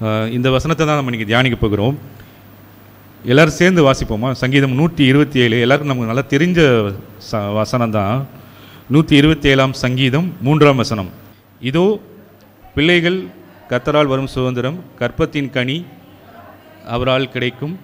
அஹ், இந்த வசனத்தை தான் நம்ம இன்னைக்கு தியானிக்க போகிறோம் எல்லாரும் சேர்ந்து வாசிப்போமா சங்கீதம் நூற்றி இருபத்தி ஏழு எல்லாருக்கும் நமக்கு நல்லா தெரிஞ்ச ச வசனம் தான் நூற்றி இருபத்தி ஏழாம் சங்கீதம் மூன்றாம் வசனம் இதோ பிள்ளைகள் கத்தரால் வரும் சுதந்திரம் கற்பத்தின் கனி அவரால் கிடைக்கும்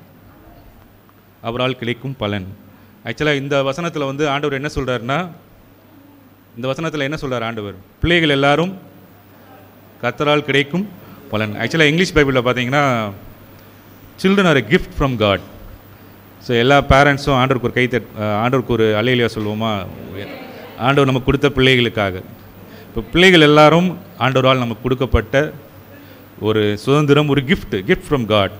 அவரால் கிடைக்கும் பலன் ஆக்சுவலாக இந்த வசனத்தில் வந்து ஆண்டவர் என்ன சொல்கிறாருன்னா இந்த வசனத்தில் என்ன சொல்றார் ஆண்டவர் பிள்ளைகள் எல்லாரும் கத்தரால் கிடைக்கும் பலன் ஆக்சுவலாக இங்கிலீஷ் பைபிளில் பார்த்தீங்கன்னா children are a gift from God so எல்லா பேரண்ட்ஸும் ஆண்டவருக்கு ஒரு கை தட் ஆண்டவருக்கு ஒரு அலையிலையா சொல்லுவோமா ஆண்டவர் நமக்கு கொடுத்த பிள்ளைகளுக்காக இப்போ பிள்ளைகள் எல்லாரும் ஆண்டவரால் நமக்கு கொடுக்கப்பட்ட ஒரு சுதந்திரம் ஒரு gift gift ஃப்ரம் காட்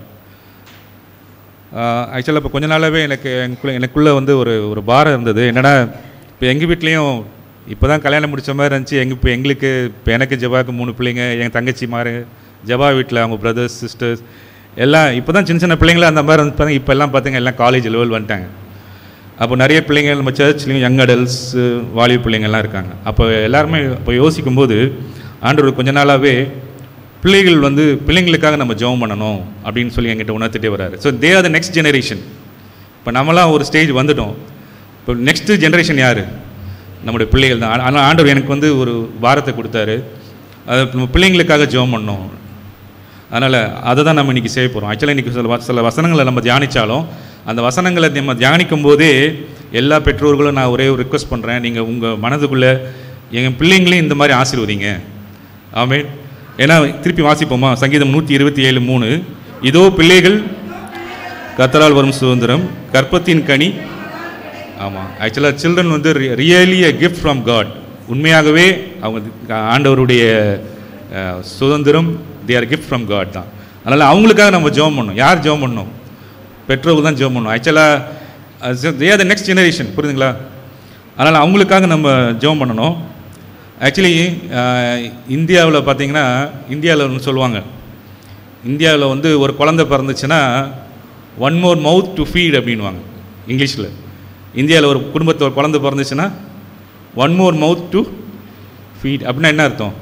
ஆக்சுவலாக இப்போ கொஞ்ச நாளாகவே எனக்கு எனக்குள்ள எனக்குள்ளே வந்து ஒரு ஒரு பாரம் இருந்தது என்னடா இப்போ எங்கள் வீட்லேயும் இப்போ தான் கல்யாணம் முடிச்ச மாதிரி இருந்துச்சு எங்கள் இப்போ எங்களுக்கு இப்போ எனக்கு ஜபாவுக்கு மூணு பிள்ளைங்க என் தங்கச்சி மாரு ஜபா வீட்டில் அவங்க பிரதர்ஸ் சிஸ்டர்ஸ் எல்லாம் இப்போ தான் சின்ன சின்ன பிள்ளைங்களா அந்த மாதிரி வந்து பாருங்க இப்போ எல்லாம் பார்த்திங்க எல்லாம் காலேஜ் லெவல் வந்துட்டாங்க அப்போ நிறைய பிள்ளைங்க நம்ம சர்ச்லேயும் யங் அடல்ட்ஸ் வாலிப பிள்ளைங்கள்லாம் இருக்காங்க அப்போ எல்லாருமே இப்போ யோசிக்கும்போது ஆண்டவர் கொஞ்ச நாளாகவே பிள்ளைகள் வந்து பிள்ளைங்களுக்காக நம்ம ஜெபம் பண்ணணும் அப்படின்னு சொல்லி என்கிட்ட உணர்த்திட்டே வராரு so they are the next generation இப்போ நம்மலாம் ஒரு ஸ்டேஜ் வந்துட்டோம் இப்போ நெக்ஸ்ட் ஜெனரேஷன் யார் நம்முடைய பிள்ளைகள் தான் ஆனால் ஆண்டவர் எனக்கு வந்து ஒரு வாரத்தை கொடுத்தாரு அது நம்ம பிள்ளைங்களுக்காக ஜெபம் பண்ணோம் அதனால் அதை தான் நம்ம இன்றைக்கி செய்ய போகிறோம் ஆக்சுவலாக இன்றைக்கி சில வ- சில வசனங்களை நம்ம தியானித்தாலும் அந்த வசனங்களை நம்ம தியானிக்கும் போதே எல்லா பெற்றோர்களும் நான் ஒரே ஒரு ரிக்வஸ்ட் பண்ணுறேன் நீங்கள் உங்கள் மனதுக்குள்ளே எங்கள் பிள்ளைங்களையும் இந்த மாதிரி ஆசீர்வதிங்க ஆமென் ஏன்னா திருப்பி வாசிப்போமா சங்கீதம் நூற்றி இருபத்தி ஏழு மூணு இதோ பிள்ளைகள் கத்தரால் வரும் சுதந்திரம் கற்பத்தின் கனி ஆமாம் ஆக்சுவலாக சில்ட்ரன் வந்து really a gift from God உண்மையாகவே அவங்க ஆண்டவருடைய அஹ், சுதந்திரம் they are gift from God தான் அதனால் அவங்களுக்காக நம்ம ஜெபம் பண்ணணும் யார் ஜெபம் பண்ணணும் பெற்றோர்கள் தான் ஜெபம் பண்ணணும் ஆக்சுவலாக they are the next generation புரியுதுங்களா அதனால் அவங்களுக்காக நம்ம ஜெபம் பண்ணணும் ஆக்சுவலி இந்தியாவில் பார்த்தீங்கன்னா இந்தியாவில் ஒன்று சொல்லுவாங்க இந்தியாவில் வந்து ஒரு குழந்தை பிறந்துச்சுன்னா one more mouth to feed அப்படின்வாங்க இங்கிலீஷில் இந்தியாவில் ஒரு குடும்பத்தில் ஒரு குழந்தை பிறந்துச்சுன்னா one more mouth to feed அப்படின்னா என்ன அர்த்தம்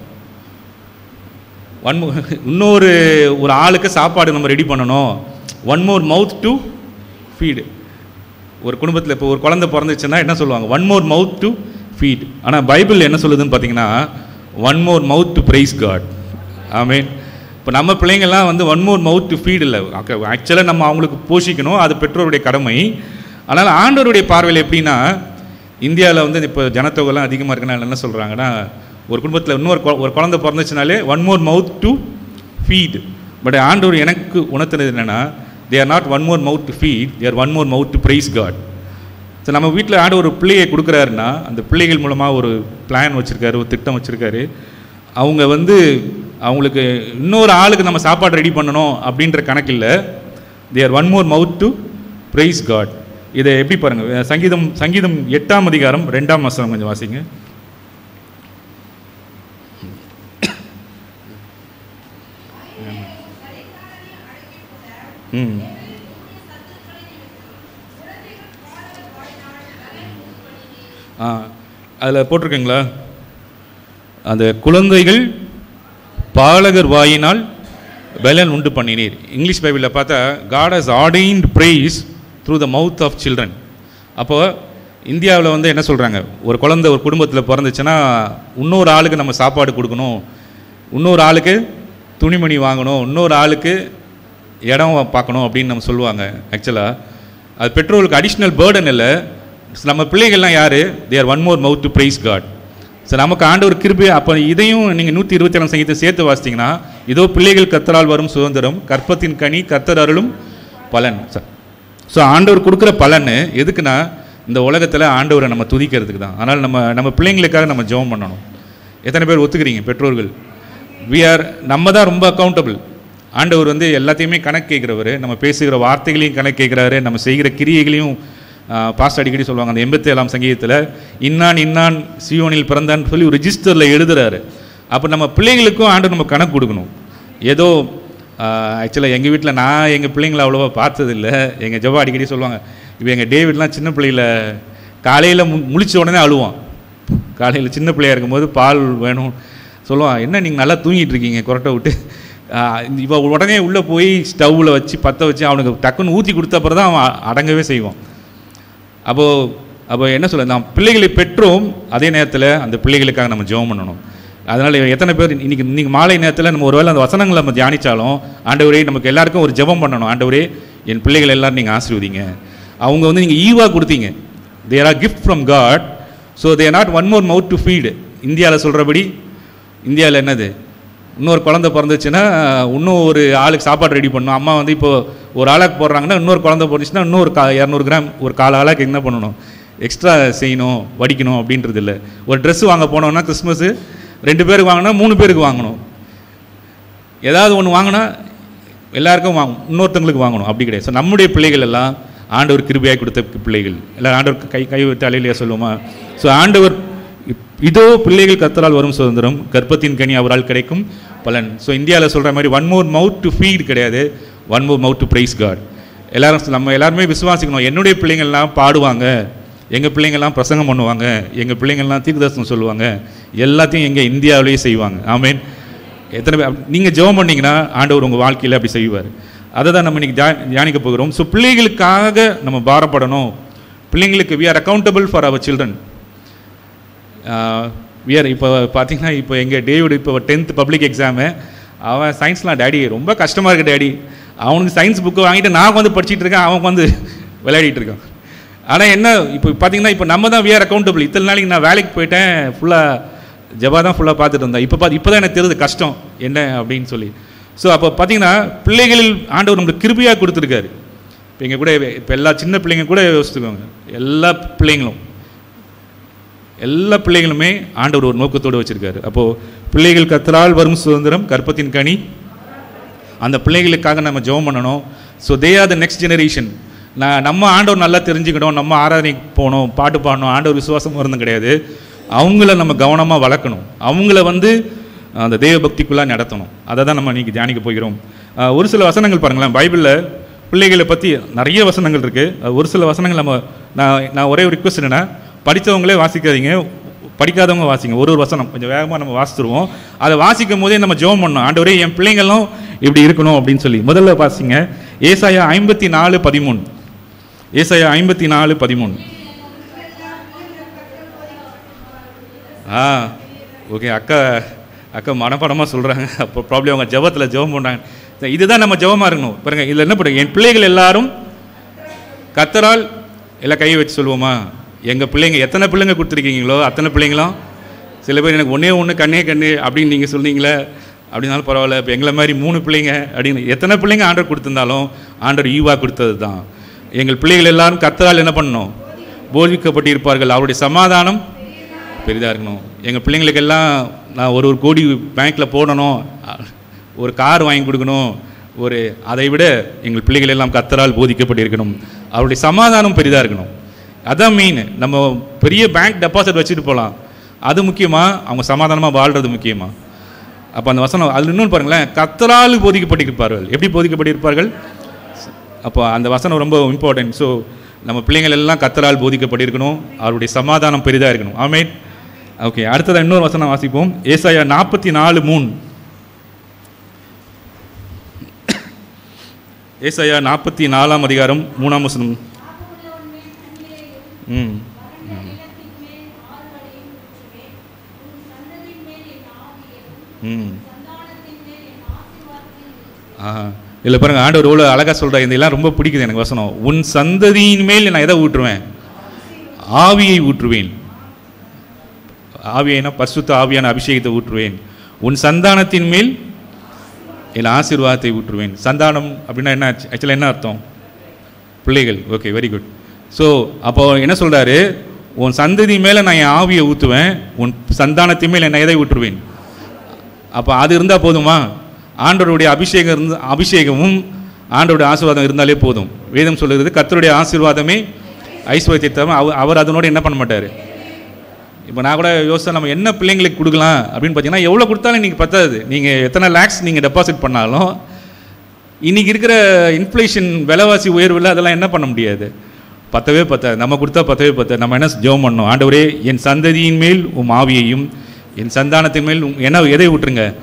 ஒன் இன்னொரு ஒரு ஆளுக்கு சாப்பாடு நம்ம ரெடி பண்ணணும் one more mouth to feed ஒரு குடும்பத்தில் இப்போ ஒரு குழந்தை பிறந்துச்சுன்னா என்ன சொல்லுவாங்க one more mouth to feed ஆனால் பைபிள் என்ன சொல்லுதுன்னு பார்த்தீங்கன்னா one more mouth to praise God ஆமீன் இப்போ நம்ம பிள்ளைங்கள்லாம் வந்து one more mouth to feed இல்லை ஆக்சுவலாக நம்ம அவங்களுக்கு போஷிக்கணும் அது பெற்றோருடைய கடமை ஆனால் ஆண்டவருடைய பார்வையில் எப்படின்னா இந்தியாவில் வந்து இப்போ ஜனத்தொகைலாம் அதிகமாக இருக்கனால என்ன சொல்கிறாங்கன்னா ஒரு குடும்பத்தில் இன்னொரு கொ- ஒரு குழந்தை பிறந்துச்சுனாலே one more mouth to feed but ஆண்டவர் எனக்கு உணர்த்தினது என்னென்னா they are not one more mouth to feed they're one more mouth to praise God so நம்ம வீட்டில் ஆண்டு ஒரு பிள்ளையை கொடுக்குறாருன்னா அந்த பிள்ளைகள் மூலமாக ஒரு பிளான் வச்சுருக்காரு ஒரு திட்டம் வச்சுருக்காரு அவங்க வந்து அவங்களுக்கு இன்னொரு ஆளுக்கு நம்ம சாப்பாடு ரெடி பண்ணணும் அப்படின்ற கணக்கில் they're one more mouth to praise God இதை எப்படி பாருங்கள் சங்கீதம் சங்கீதம் எட்டாம் அதிகாரம் ரெண்டாம் வசனம் கொஞ்சம் வாசிங்க ம் ஆ அதில் போட்டிருக்கீங்களா அந்த குழந்தைகள் பாலகர் வாயினால் பலன் உண்டு பண்ணினீர் இங்கிலீஷ் பைபிளில் பார்த்தா God has ordained praise through the mouth of children அப்போ இந்தியாவில் வந்து என்ன சொல்கிறாங்க ஒரு குழந்தை ஒரு குடும்பத்தில் பிறந்துச்சுன்னா இன்னொரு ஆளுக்கு நம்ம சாப்பாடு கொடுக்கணும் இன்னொரு ஆளுக்கு துணிமணி வாங்கணும் இன்னொரு ஆளுக்கு இடம் பார்க்கணும் அப்படின்னு நம்ம சொல்லுவாங்க ஆக்சுவலாக அது பெற்றோருக்கு அடிஷ்னல் பேர்டன் இல்லை நம்ம பிள்ளைகள்லாம் யார் they're one more mouth to praise God so நமக்கு ஆண்டவர் கிருபை அப்போ இதையும் நீங்கள் நூற்றி இருபத்தி ஏழாம் சங்கீதத்தை சேர்த்து வாசித்தீங்கன்னா இதோ பிள்ளைகள் கத்தரால் வரும் சுதந்திரம் கற்பத்தின் கனி கத்தர் அருளும் பலன் ஸோ ஆண்டவர் கொடுக்குற பலன் எதுக்குன்னா இந்த உலகத்தில் ஆண்டவரை நம்ம துதிக்கிறதுக்கு தான் ஆனால் நம்ம நம்ம பிள்ளைங்களுக்காக நம்ம ஜெபம் பண்ணணும் எத்தனை பேர் ஒத்துக்கிறீங்க பெற்றோர்கள் we are நம்ம தான் ரொம்ப அக்கௌண்டபிள் ஆண்டவர் வந்து எல்லாத்தையுமே கணக்கு கேட்குறவர் நம்ம பேசுகிற வார்த்தைகளையும் கணக்கு கேட்குறாரு நம்ம செய்கிற கிரியைகளையும் பாஸ்ட் அடிக்கடி சொல்லுவாங்க அந்த எண்பத்தி ஏழாம் சங்கீதத்தில் இன்னான் இன்னான் சியோனில் பிறந்தான்னு சொல்லி ஒரு ரிஜிஸ்டரில் எழுதுறாரு அப்போ நம்ம பிள்ளைங்களுக்கும் ஆண்டு நம்ம கணக்கு கொடுக்கணும் ஏதோ ஆக்சுவலாக எங்கள் வீட்டில் நான் எங்கள் பிள்ளைங்கள அவ்வளோவா பார்த்ததில்ல எங்கள் ஜபா அடிக்கடி சொல்லுவாங்க இப்போ எங்கள் டேவிட்லாம் சின்ன பிள்ளையில காலையில் மு முழிச்ச உடனே அழுவான் காலையில் சின்ன பிள்ளையா இருக்கும்போது பால் வேணும் சொல்லுவான் என்ன நீங்கள் நல்லா தூங்கிட்டு இருக்கீங்க கொரட்டை விட்டு இப்போ உடனே உள்ளே போய் ஸ்டவ்வில் வச்சு பற்ற வச்சு அவனுக்கு டக்குன்னு ஊற்றி கொடுத்த அப்புறம் தான் அவன் அ- அடங்கவே செய்வான் அப்போது அப்போ என்ன சொல்ல நாம் பிள்ளைகளை பெற்றோம் அதே நேரத்தில் அந்த பிள்ளைகளுக்காக நம்ம ஜெபம் பண்ணணும் அதனால் எத்தனை பேர் இன்னைக்கு இன்னைக்கு மாலை நேரத்தில் நம்ம ஒருவேளை அந்த வசனங்களை நம்ம தியானிச்சாலும் ஆண்டவரே நமக்கு எல்லாருக்கும் ஒரு ஜெபம் பண்ணணும் ஆண்டவரே என் பிள்ளைகள் எல்லாரும் நீங்கள் ஆசீர்வதிங்க அவங்க வந்து நீங்கள் ஈவாக கொடுத்தீங்க they are gift from God so they're not one more mouth to feed இந்தியாவில் சொல்கிறபடி இந்தியாவில் என்னது இன்னொரு குழந்தை பிறந்துச்சுன்னா இன்னும் ஒரு ஆளுக்கு சாப்பாடு ரெடி பண்ணணும் அம்மா வந்து இப்போ ஒரு ஆளாக்கு போடுறாங்கன்னா இன்னொரு குழந்தை பிறந்துச்சுன்னா இன்னொரு கா இரநூறு கிராம் ஒரு கால் ஆளாக்கு என்ன பண்ணணும் எக்ஸ்ட்ரா செய்யணும் வடிக்கணும் அப்படின்றது இல்லை ஒரு Dress வாங்க போனோம்னா கிறிஸ்மஸு ரெண்டு பேருக்கு வாங்கினா மூணு பேருக்கு வாங்கணும் ஏதாவது ஒன்று வாங்கினா எல்லாருக்கும் வாங்க இன்னொருத்தங்களுக்கு வாங்கணும் அப்படி கிடையாது ஸோ நம்முடைய பிள்ளைகள் எல்லாம் ஆண்டவர் கிருபையாய் கொடுத்த பிள்ளைகள் இல்லை ஆண்டவர் கை கை வைத்து அலையிலையா சொல்லுவோமா ஸோ ஆண்டவர் இதோ பிள்ளைகள் கத்தரால் வரும் சுதந்திரம் கர்ப்பத்தின் கனி அவரால் கிடைக்கும் பலன் ஸோ இந்தியாவில் சொல்கிற மாதிரி one more mouth to feed கிடையாது one more mouth to praise God எல்லாரும் நம்ம எல்லாருமே விசுவாசிக்கணும் என்னுடைய பிள்ளைங்கள்லாம் பாடுவாங்க எங்கள் பிள்ளைங்கள்லாம் பிரசங்கம் பண்ணுவாங்க எங்கள் பிள்ளைங்கள்லாம் தீர்க்கதர்சனம் சொல்லுவாங்க எல்லாத்தையும் எங்கள் இந்தியாவிலேயே செய்வாங்க ஆமேன் எத்தனை பேர் நீங்கள் ஜெபம் பண்ணீங்கன்னா ஆண்டவர் உங்கள் வாழ்க்கையில் அப்படி செய்வார் அதை தான் நம்ம இன்னைக்கு தியா- தியானிக்க போகிறோம் ஸோ பிள்ளைகளுக்காக நம்ம பாரப்படணும் பிள்ளைங்களுக்கு we are accountable for our children we're இப்போ பார்த்தீங்கன்னா இப்போ எங்கள் டேவிட் இப்போ டென்த் பப்ளிக் எக்ஸாமு அவன் சயின்ஸ்லாம் டேடி ரொம்ப கஷ்டமாக இருக்கு டேடி அவனுக்கு சயின்ஸ் புக்கு வாங்கிட்டு நான் வந்து படிச்சிட்டு இருக்கேன் அவன் வந்து விளையாடிட்டு இருக்கான் ஆனால் என்ன இப்போ பார்த்தீங்கன்னா இப்போ நம்ம தான் விஆர் அக்கௌண்டபிள் இத்தனை நாளைக்கு நான் வேலைக்கு போயிட்டேன் ஃபுல்லாக ஜபா தான் ஃபுல்லாக பார்த்துட்டு இருந்தேன் இப்போ பார்த்து இப்போ தான் எனக்கு தெரியுது கஷ்டம் என்ன அப்படின்னு சொல்லி ஸோ அப்போ பார்த்தீங்கன்னா பிள்ளைகளில் ஆண்டவர் நம்மளுக்கு கிருபையாக கொடுத்துருக்காரு இப்போ எங்கள் கூட இப்போ எல்லா சின்ன பிள்ளைங்க கூட யோசிச்சுக்கோங்க எல்லா பிள்ளைங்களும் எல்லா பிள்ளைகளுமே ஆண்டவர் ஒரு நோக்கத்தோடு வச்சிருக்காரு அப்போது பிள்ளைகள் கத்தரால் வரும் சுதந்திரம் கற்பத்தின் கனி அந்த பிள்ளைகளுக்காக நம்ம ஜெபம் பண்ணணும் so they are the next generation நான் நம்ம ஆண்டவர் நல்லா தெரிஞ்சுக்கணும் நம்ம ஆராதனைக்கு போகணும் பாட்டு பாடணும் ஆண்டவர் விசுவாசம் வருதும் கிடையாது அவங்கள நம்ம கவனமாக வளர்க்கணும் அவங்கள வந்து அந்த தெய்வ பக்திக்குள்ளாக நடத்தணும் அதை தான் நம்ம இன்னைக்கு தியானிக்க போகிறோம் அஹ் ஒரு சில வசனங்கள் பாருங்களேன் பைபிளில் பிள்ளைகளை பற்றி நிறைய வசனங்கள் இருக்குது ஒரு சில வசனங்கள் நம்ம நான் நான் ஒரே ஒரு ரிக்வஸ்ட் என்னென்னா படித்தவங்களே வாசிக்காதீங்க படிக்காதவங்க வாசிங்க ஒரு ஒரு வசனம் கொஞ்சம் வேகமாக நம்ம வாசித்துருவோம் அதை வாசிக்கும் போதே நம்ம ஜெபம் பண்ணோம் ஆண்டவரே என் பிள்ளைங்களும் இப்படி இருக்கணும் அப்படின்னு சொல்லி முதல்ல வாசிங்க ஏசாயா ஐம்பத்தி நாலு பதிமூணு ஏசாயா ஐம்பத்தி நாலு பதிமூணு ஆ ஓகே அக்கா அக்கா மனப்படமாக சொல்கிறாங்க அப்போ ப்ராப்ளம் அவங்க ஜெபத்தில் ஜெபம் பண்ணுறாங்க சரி, இதுதான் நம்ம ஜெபமாக இருக்கணும் பாருங்க இதில் என்ன பண்ணுங்க என் பிள்ளைகள் எல்லாரும் கத்தரால் எல்லாம் கையை வச்சு சொல்லுவோமா எங்கள் பிள்ளைங்க எத்தனை பிள்ளைங்க கொடுத்துருக்கீங்களோ அத்தனை பிள்ளைங்களும் சில பேர் எனக்கு ஒன்றே ஒன்று கண்ணே கண்ணு அப்படின்னு நீங்கள் சொன்னீங்களே அப்படின்னாலும் பரவாயில்ல இப்போ எங்களை மாதிரி மூணு பிள்ளைங்க அப்படின்னு எத்தனை பிள்ளைங்க ஆண்டர் கொடுத்திருந்தாலும் ஆண்டர் ஈவா கொடுத்தது தான் எங்கள் பிள்ளைகள் எல்லாரும் கத்தரால் என்ன பண்ணணும் போதிக்கப்பட்டிருப்பார்கள் அவருடைய சமாதானம் பெரிதாக இருக்கணும் எங்கள் பிள்ளைங்களுக்கெல்லாம் நான் ஒரு ஒரு கோடி பேங்க்கில் போடணும் அ- ஒரு கார் வாங்கி கொடுக்கணும் ஒரு அதை விட எங்கள் பிள்ளைகள் எல்லாம் கத்தரால் போதிக்கப்பட்டிருக்கணும் அவருடைய சமாதானம் பெரிதாக இருக்கணும் அதான் மெயின் நம்ம பெரிய பேங்க் டெபாசிட் வச்சுட்டு போகலாம் அது முக்கியமா அவங்க சமாதானமாக வாழ்கிறது முக்கியமா அப்போ அந்த வசனம் அதில் இன்னொன்று பாருங்களேன் கத்தரால் போதிக்கப்பட்டிருப்பார்கள் எப்படி போதிக்கப்பட்டிருப்பார்கள் அப்போ அந்த வசனம் ரொம்ப இம்பார்ட்டன்ட் ஸோ நம்ம பிள்ளைங்கள் எல்லாம் கத்தரால் போதிக்கப்பட்டிருக்கணும் அவருடைய சமாதானம் பெரிதாக இருக்கணும் ஆமேன் ஓகே அடுத்தது இன்னொரு வசனம் வாசிப்போம் ஏசாயா நாற்பத்தி நாலு மூணு ஏசாயா நாற்பத்தி நாலாம் அதிகாரம் மூணாம் வசனம் ம் ம் ஆஹா இல்லை பாருங்க ஆண்டவர் எவ்வளோ அழகாக சொல்கிறார் இதெல்லாம் ரொம்ப பிடிக்குது எனக்கு வசனம் உன் சந்ததியின் மேல் நான் எதை ஊற்றுவேன் ஆவியை ஊற்றுவேன் ஆவியைனா பரிசுத்த ஆவியான அபிஷேகத்தை ஊற்றுவேன் உன் சந்தானத்தின் மேல் என் ஆசீர்வாதத்தை ஊற்றுவேன் சந்தானம் அப்படின்னா என்ன ஆக்சுவலாக என்ன அர்த்தம் பிள்ளைகள் ஓகே வெரி குட் ஸோ அப்போ என்ன சொல்றாரு உன் சந்ததி மேலே நான் என் ஆவியை ஊற்றுவேன் உன் சந்தானத்தின் மேல் என்ன எதை ஊற்றுவேன் அப்போ அது இருந்தால் போதுமா ஆண்டவருடைய அபிஷேகம் இருந்து அபிஷேகமும் ஆண்டவருடைய ஆசீர்வாதம் இருந்தாலே போதும் வேதம் சொல்லுகிறது கர்த்தருடைய ஆசீர்வாதமே ஐஸ்வர்யத்தை தவிர அவர் அவர் அதனோட என்ன பண்ண மாட்டார் இப்போ நான் கூட யோசிச்சா நம்ம என்ன பிள்ளைங்களுக்கு கொடுக்கலாம் அப்படின்னு பார்த்தீங்கன்னா எவ்வளோ கொடுத்தாலும் இன்றைக்கி பத்தாது நீங்கள் எத்தனை லேக்ஸ் நீங்கள் டெபாசிட் பண்ணாலும் இன்றைக்கி இருக்கிற இன்ஃப்ளேஷன் விலைவாசி உயர்வில் அதெல்லாம் என்ன பண்ண முடியாது பத்தவே பத்தாது நம்ம கொடுத்தா பத்தவே பத்தாது நம்ம என்ன ஜெபம் பண்ணோம் ஆண்டவரே என் சந்ததியின் மேல் உம் ஆவியையும் என் சந்தானத்தின் மேல் உம் என்ன எதை விட்டுருங்க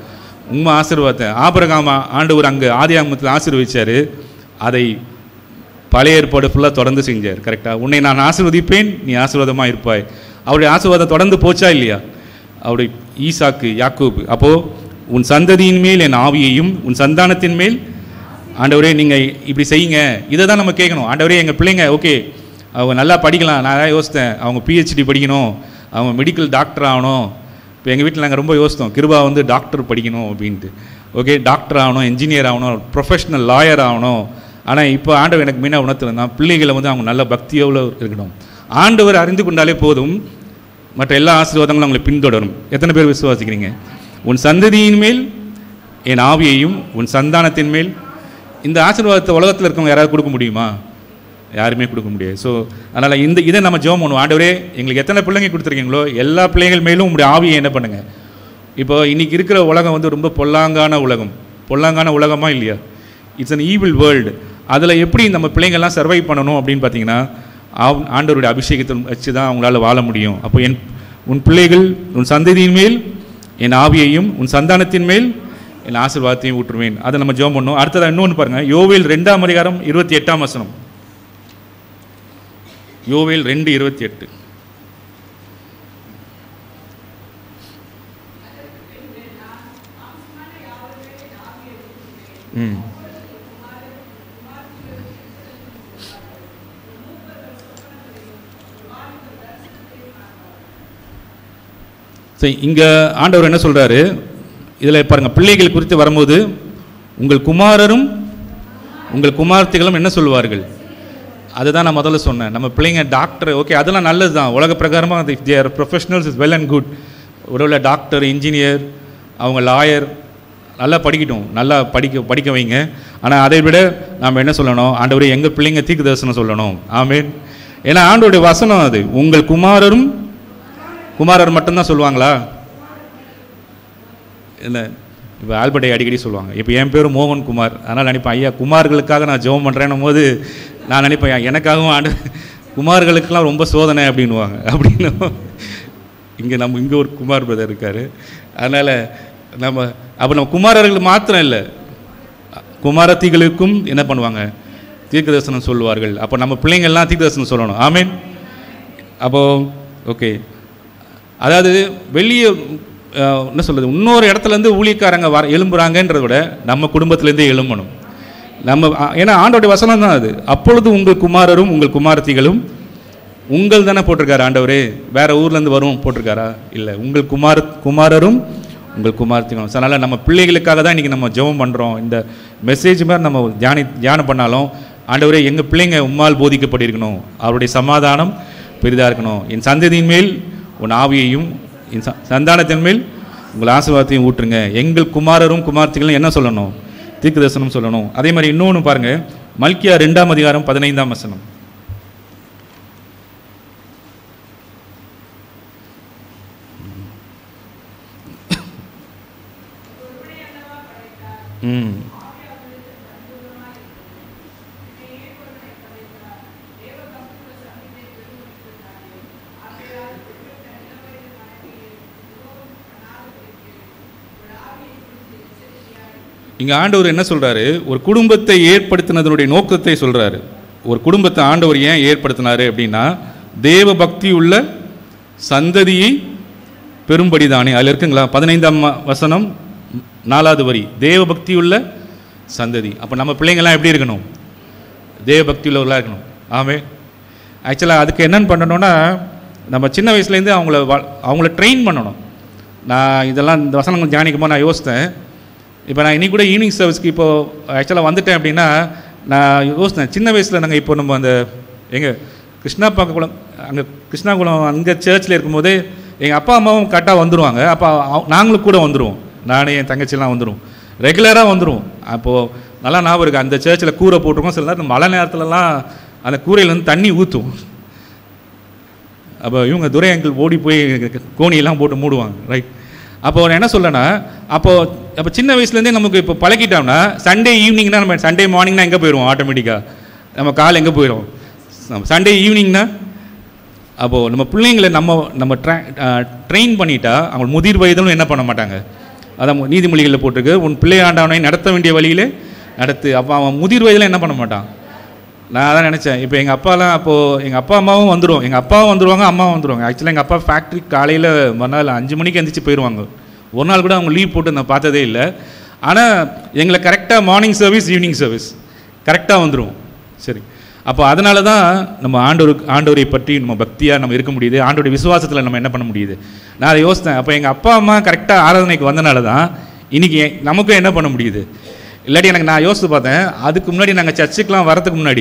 உண்மை ஆசீர்வாதத்தை ஆபரகாம ஆண்டவர் அங்கே ஆதி ஆகமத்தில் ஆசீர்வதிச்சாரு அதை பழைய ஏற்பாடு ஃபுல்லாக தொடர்ந்து செஞ்சார் கரெக்டாக உன்னை நான் ஆசீர்வதிப்பேன் நீ ஆசீர்வாதமாக இருப்பாய் அவருடைய ஆசீர்வாதம் தொடர்ந்து போச்சா இல்லையா அவருடைய ஈசாக்கு யாக்கோபு அப்போது உன் சந்ததியின் மேல் என் ஆவியையும் உன் சந்தானத்தின் மேல் ஆண்டவரே நீங்கள் இப்படி செய்யுங்க இதை தான் நம்ம கேட்கணும் ஆண்டவரே எங்கள் பிள்ளைங்க ஓகே அவங்க நல்லா படிக்கலாம் நான் அதான் யோசித்தேன் அவங்க பிஹெச்டி படிக்கணும் அவங்க மெடிக்கல் டாக்டர் ஆகணும் இப்போ எங்கள் வீட்டில் நாங்கள் ரொம்ப யோசித்தோம் கிருபா வந்து டாக்டர் படிக்கணும் அப்படின்ட்டு ஓகே டாக்டர் ஆகணும் இன்ஜினியர் ஆகணும் ப்ரொஃபஷனல் லாயர் ஆகணும் ஆனால் இப்போ ஆண்டவர் எனக்கு மீனாக உணர்த்துனா பிள்ளைகளை வந்து அவங்க நல்ல பக்தியோடு இருக்கணும் ஆண்டவர் அறிந்து கொண்டாலே போதும் மற்ற எல்லா ஆசீர்வாதங்களும் அவங்களை பின்தொடரும் எத்தனை பேர் விசுவாசிக்கிறீங்க உன் சந்ததியின் மேல் என் ஆவியையும் உன் சந்தானத்தின் மேல் இந்த ஆசீர்வாதத்தை உலகத்தில் இருக்கவங்க யாராவது கொடுக்க முடியுமா யாருமே கொடுக்க முடியாது ஸோ அதனால் இந்த இதை நம்ம ஜெபம் பண்ணுவோம் ஆண்டவரே எங்களுக்கு எத்தனை பிள்ளைங்க கொடுத்துருக்கீங்களோ எல்லா பிள்ளைகள் மேலும் உங்களுடைய ஆவியை என்ன பண்ணுங்க இப்போ இன்னைக்கு இருக்கிற உலகம் வந்து ரொம்ப பொல்லாங்கான உலகம் பொல்லாங்கான உலகமா இல்லையா இட்ஸ் அன் ஈவில் வேர்ல்டு அதில் எப்படி நம்ம பிள்ளைங்கள்லாம் சர்வை பண்ணணும் அப்படின்னு பார்த்தீங்கன்னா ஆவ்- ஆண்டவருடைய அபிஷேகத்தை வச்சு தான் அவங்களால வாழ முடியும் அப்போ என் உன் பிள்ளைகள் உன் சந்ததியின் மேல் என் ஆவியையும் உன் சந்தானத்தின் மேல் என் ஆசீர்வாதத்தையும் ஊற்றுவேன் அதை நம்ம ஜெபம் பண்ணோம் அடுத்ததாக இன்னொன்று பாருங்க யோவேல் ரெண்டாம் அதிகாரம் இருபத்தி எட்டாம் வசனம் யோவேல் ரெண்டு இருபத்தி எட்டு ம் சரி இங்கே ஆண்டவர் என்ன சொல்கிறாரு இதில் பாருங்க பிள்ளைகள் குறித்து வரும்போது உங்கள் குமாரரும் உங்கள் குமார்த்திகளும் என்ன சொல்வார்கள் அதுதான் நான் முதல்ல சொன்னேன் நம்ம பிள்ளைங்க டாக்டர் ஓகே அதெல்லாம் நல்லது தான் உலக பிரகாரமாக அது if there professionals is well and good ஒருவேளை டாக்டர் இன்ஜினியர் அவங்க லாயர் நல்லா படிக்கட்டும் நல்லா படிக்க படிக்க வைங்க ஆனால் அதை விட நாம் என்ன சொல்லணும் ஆண்டவரே எங்கள் பிள்ளைங்க தீர்க்க தரிசனம் சொல்லணும் ஆமென் ஏன்னா ஆண்டோடைய வசனம் அது உங்கள் குமாரரும் குமாரர் மட்டும்தான் சொல்லுவாங்களா இல்லை இப்போ ஆல்பர்ட்டை அடிக்கடி சொல்லுவாங்க இப்போ என் பேர் மோகன் குமார் அதனால் நினைப்பேன் ஐயா குமார்களுக்காக நான் ஜெபம் பண்ணுறேன்னும் போது நான் நினைப்பேன் ஐயா, எனக்காகவும் ஆண்டு குமார்களுக்கெல்லாம் ரொம்ப சோதனை அப்படின்னுவாங்க அப்படின்னு இங்கே நம்ம இங்கே ஒரு குமார் பிரதர் இருக்கார் அதனால் நம்ம அப்போ நம்ம குமாரர்கள் மாத்திரம் இல்லை குமாரத்திகளுக்கும் என்ன பண்ணுவாங்க தீர்க்க தரிசனம் சொல்லுவார்கள் அப்போ நம்ம பிள்ளைங்கள்லாம் தீர்க்க தரிசனம் சொல்லணும் ஆமென் அப்போது ஓகே அதாவது வெளியே அஹ், என்ன சொல்கிறது இன்னொரு இடத்துலேருந்து ஊழியக்காரங்க வர எழும்புறாங்கன்றத விட நம்ம குடும்பத்திலேருந்தே எழும்பணும் நம்ம அ- ஏன்னா ஆண்டோடைய வசனம் தான் அது அப்பொழுது உங்கள் குமாரரும் உங்கள் குமாரத்திகளும் உங்கள் தானே போட்டிருக்காரு ஆண்டவரே வேற ஊர்லேருந்து வரும் போட்டிருக்காரா இல்லை உங்கள் குமார் குமாரரும் உங்கள் குமாரத்திகளும் ஸோ அதனால் நம்ம பிள்ளைகளுக்காக தான் இன்றைக்கி நம்ம ஜெபம் பண்ணுறோம் இந்த மெசேஜ் மாதிரி நம்ம தியானி தியானம் பண்ணாலும் ஆண்டவரே எங்கள் பிள்ளைங்க உம்மால் போதிக்கப்பட்டிருக்கணும் அவருடைய சமாதானம் பெரிதாக இருக்கணும் என் சந்ததியின் மேல் உன் ஆவியையும் என் ச- சந்தானத்தின் மேல் உங்கள் ஆசீர்வாதத்தையும் ஊற்றுங்க எங்கள் குமாரரும் குமார்த்திகளும் என்ன சொல்லணும் தீர்க்க தரிசனம் சொல்லணும் அதே மாதிரி இன்னொன்று பாருங்க மல்கியா ரெண்டாம் அதிகாரம் பதினைந்தாம் வசனம் ம் இங்க ஆண்டவர் என்ன சொல்றாரு ஒரு குடும்பத்தை ஏற்படுத்தினதனுடைய நோக்கத்தை சொல்றாரு ஒரு குடும்பத்தை ஆண்டவர் ஏன் ஏற்படுத்தினாரு அப்படின்னா தேவ பக்தி உள்ள சந்ததியை பெரும்படி தானே அதில் இருக்குங்களா பதினைந்தாம் வ- வசனம் நாலாவது வரி தேவ பக்தி உள்ள சந்ததி அப்போ நம்ம பிள்ளைங்கள்லாம் எப்படி இருக்கணும் தேவ பக்தி உள்ளவர்களாக இருக்கணும் ஆமே ஆக்சுவலாக அதுக்கு என்னென்னு பண்ணணும்னா நம்ம சின்ன வயசுலேருந்து அவங்கள வ- அவங்கள ட்ரெயின் பண்ணணும் நான் இதெல்லாம் இந்த வசனங்கள் தியானிக்கும் போது நான் யோசித்தேன் இப்போ நான் இன்னைக்கு கூட ஈவினிங் சர்வீஸ்க்கு இப்போ ஆக்சுவலாக வந்துட்டேன் அப்படின்னா நான் யோசித்தேன் சின்ன வயசில் நாங்கள் இப்போ நம்ம அந்த எங்க கிருஷ்ணாப்பாக்குளம் அங்கே கிருஷ்ணாகுளம் அங்கே சர்ச்சில் இருக்கும்போது எங்கள் அப்பா அம்மாவும் கரெக்டாக வந்துடுவாங்க அப்போ அவ- நாங்களும் கூட வந்துடுவோம் நானே என் தங்கச்சிலாம் வந்துடுவோம் ரெகுலராக வந்துடுவோம் அப்போது நல்லா ஞாபகம் இருக்குது அந்த சர்ச்சில் கூரை போட்டிருக்கோம் சில நேரத்தில் மழை நேரத்துலலாம் அந்த கூரையிலேருந்து தண்ணி ஊற்றும் அப்போ இவங்க துரை அங்கிள் ஓடி போய் கோணியெல்லாம் போட்டு மூடுவாங்க ரைட் அப்போ நான் என்ன சொல்லனா அப்போ அப்போ சின்ன வயசுலேருந்தே நமக்கு இப்போ பழக்கிட்டோம்னா சண்டே ஈவினிங்னா நம்ம சண்டே மார்னிங்னா எங்கே போயிடுவோம் ஆட்டோமேட்டிக்காக நம்ம கால் எங்கே போயிடும் சண்டே ஈவினிங்னா அப்போது நம்ம பிள்ளைங்களை நம்ம நம்ம ட்ரெயின் பண்ணிட்டா அவங்க முதிர் வயதிலும் என்ன பண்ண மாட்டாங்க அதான் நீதிமொழிகளில் போட்டிருக்கு உன் பிள்ளை ஆண்டவனை நடத்த வேண்டிய வழியிலே நடத்து அப்போ அவன் முதிர் வயதில் என்ன பண்ண மாட்டான் நான் அதான் நினச்சேன் இப்போ எங்கள் அப்பாலாம் அப்போது எங்கள் அப்பா அம்மாவும் வந்துடும் எங்கள் அப்பாவும் வந்துடுவாங்க அம்மாவும் வந்துடுவாங்க ஆக்சுவலாக எங்கள் அப்பா ஃபேக்ட்ரி காலையில் மறுநாள் அஞ்சு மணிக்கு எந்திரிச்சு போயிடுவாங்க ஒரு நாள் கூட அவங்க லீவ் போட்டு நான் பார்த்ததே இல்லை ஆனால் எங்களை கரெக்டாக மார்னிங் சர்வீஸ் ஈவினிங் சர்வீஸ் கரெக்டாக வந்துடும் சரி அப்போ அதனால தான் நம்ம ஆண்டவர் ஆண்டவரை பற்றி நம்ம பக்தியாக நம்ம இருக்க முடியுது ஆண்டோடைய விசுவாசத்தில் நம்ம என்ன பண்ண முடியுது நான் அதை யோசித்தேன் அப்போ எங்கள் அப்பா அம்மா கரெக்டாக ஆராதனைக்கு வந்தனால தான் இன்றைக்கி நமக்கும் என்ன பண்ண முடியுது இல்லாட்டி எனக்கு நான் யோசித்து பார்த்தேன் அதுக்கு முன்னாடி நாங்கள் சர்ச்சுக்கெலாம் வரதுக்கு முன்னாடி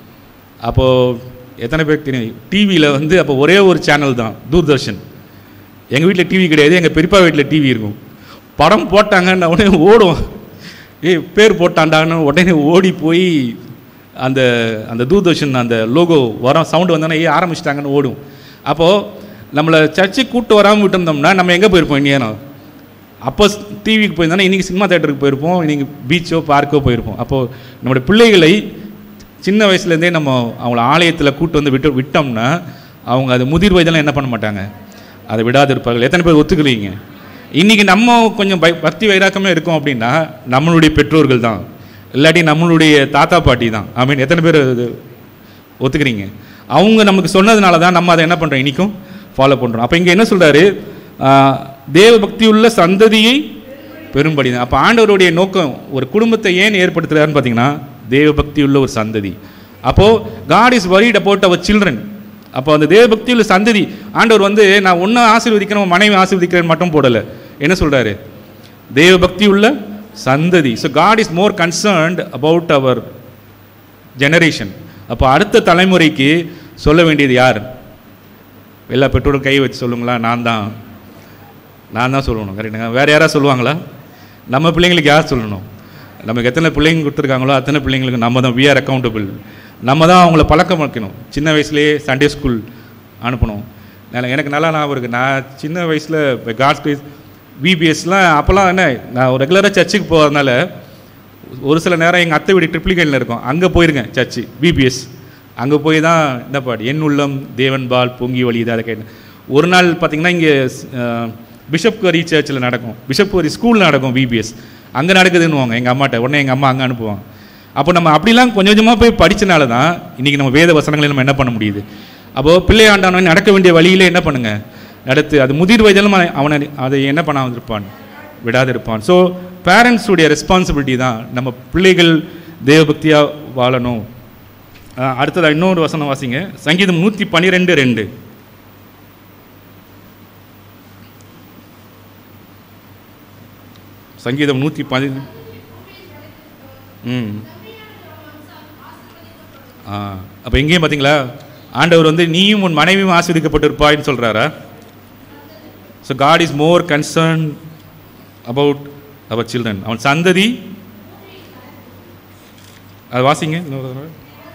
அப்போது எத்தனை பேருக்கு தெரியும் டிவியில் வந்து அப்போ ஒரே ஒரு சேனல் தான் தூர்தர்ஷன் எங்கள் வீட்டில் டிவி கிடையாது எங்கள் பெரியப்பா வீட்டில் டிவி இருக்கும் படம் போட்டாங்கன்னு உடனே ஓடும் ஏய் பேர் போட்டாண்டான்னு உடனே ஓடி போய் அந்த அந்த தூர்தர்ஷன் அந்த லோகோ வரோம் சவுண்டு வந்தோன்னே ஏ ஆரம்பிச்சிட்டாங்கன்னு ஓடும் அப்போது நம்மளை சர்ச்சுக்கு கூட்டு வராமல் விட்டுருந்தோம்னா நம்ம எங்கே போயிருப்போம் இன்னும் அப்போ டிவிக்கு போயிருந்தோன்னா இன்றைக்கி சினிமா தேட்டருக்கு போயிருப்போம் இன்றைக்கி பீச்சோ பார்க்கோ போயிருப்போம் அப்போது நம்மளுடைய பிள்ளைகளை சின்ன வயசுலேருந்தே நம்ம அவங்கள ஆலயத்தில் கூட்டு வந்து விட்டு விட்டோம்னா அவங்க அது முதிர் வயதெல்லாம் என்ன பண்ண மாட்டாங்க அதை விடாது இருப்பார்கள் எத்தனை பேர் ஒத்துக்கிறீங்க இன்றைக்கி நம்ம கொஞ்சம் பை பக்தி வைராக்கமே இருக்கோம் அப்படின்னா நம்மளுடைய பெற்றோர்கள் தான் இல்லாட்டி நம்மளுடைய தாத்தா பாட்டி தான் ஐ மீன் எத்தனை பேர் இது ஒத்துக்கிறீங்க அவங்க நமக்கு சொன்னதுனால தான் நம்ம அதை என்ன பண்ணுறோம் இன்றைக்கும் ஃபாலோ பண்ணுறோம் அப்போ இங்கே என்ன சொல்கிறாரு தேவ பக்தியுள்ள சந்ததியை பெரும்படி தான் அப்போ ஆண்டவருடைய நோக்கம் ஒரு குடும்பத்தை ஏன் ஏற்படுத்துகிறாருன்னு பார்த்தீங்கன்னா தேவ பக்தியுள்ள ஒரு சந்ததி அப்போது God is worried about our children அப்போ அந்த தேவ பக்தியுள்ள சந்ததி ஆண்டவர் வந்து நான் ஒன்றை ஆசீர்வதிக்கிறேன் உன் மனைவி ஆசீர்வதிக்கிறேன் மட்டும் போடலை என்ன சொல்கிறாரு தேவ பக்தியுள்ள சந்ததி so God is more concerned about our generation அப்போ அடுத்த தலைமுறைக்கு சொல்ல வேண்டியது யார் எல்லா பெற்றோரும் கை வச்சு சொல்லுங்களா நான் தான் நான் தான் சொல்லணும் கரெக்டுங்க வேறு யாராவது சொல்லுவாங்களா நம்ம பிள்ளைங்களுக்கு யார் சொல்லணும் நமக்கு எத்தனை பிள்ளைங்க கொடுத்துருக்காங்களோ அத்தனை பிள்ளைங்களுக்கு நம்ம தான் வி ஆர் அக்கௌண்டபிள் நம்ம தான் அவங்கள பழக்கம் வைக்கணும் சின்ன வயசுலேயே சண்டே ஸ்கூல் அனுப்பணும் நான் எனக்கு நல்லா ஞாபகம் இருக்குது நான் சின்ன வயசில் காட்ஸ் கிரேஸ் விபிஎஸ்லாம் அப்போல்லாம் என்ன நான் ரெகுலராக சர்ச்சுக்கு போகிறதுனால ஒரு சில நேரம் எங்கள் அத்தை வீடு ட்ரிப்ளிகேனில் இருக்கும் அங்கே போயிருக்கேன் சர்ச்சு பிபிஎஸ் அங்கே போய் தான் என்ன பாடு என் உள்ளம் தேவன் பால் பொங்கி வழி இதை கேட்டேன் ஒரு நாள் பார்த்தீங்கன்னா இங்கே பிஷப் கரி சர்ச்சில் நடக்கும் பிஷப் கரி ஸ்கூலில் நடக்கும் பிபிஎஸ் அங்கே நடக்குதுன்னுவாங்க எங்கள் அம்மாட்ட உடனே எங்கள் அம்மா அங்கே அனுப்புவாங்க அப்போ நம்ம அப்படிலாம் கொஞ்சம் கொஞ்சமாக போய் படித்தனால தான் இன்றைக்கி நம்ம வேத வசனங்களை நம்ம என்ன பண்ண முடியுது அப்போது பிள்ளை ஆண்டானவன் நடக்க வேண்டிய வழியில் என்ன பண்ணுங்க நடத்து அது முதிர் வயதிலும் அவன் அவனை அதை என்ன பண்ணாமல் இருப்பான் விடாது இருப்பான் ஸோ பேரண்ட்ஸுடைய ரெஸ்பான்சிபிலிட்டி தான் நம்ம பிள்ளைகள் தேவபக்தியாக வாழணும் அஹ் அடுத்ததா இன்னொரு வசனம் வாசிங்க சங்கீதம் நூற்றி பன்னிரெண்டு ரெண்டு சங்கீதம் நூற்றி பதி ம் ஆ அப்போ எங்கேயும் பார்த்தீங்களா ஆண்டவர் வந்து நீயும் உன் மனைவியும் ஆஸ்வதிக்கப்பட்டிருப்பாய்ன்னு சொல்கிறாரா so God is more concern about our children அவன் சந்ததி அது வாசிங்க இன்னொரு தடவை.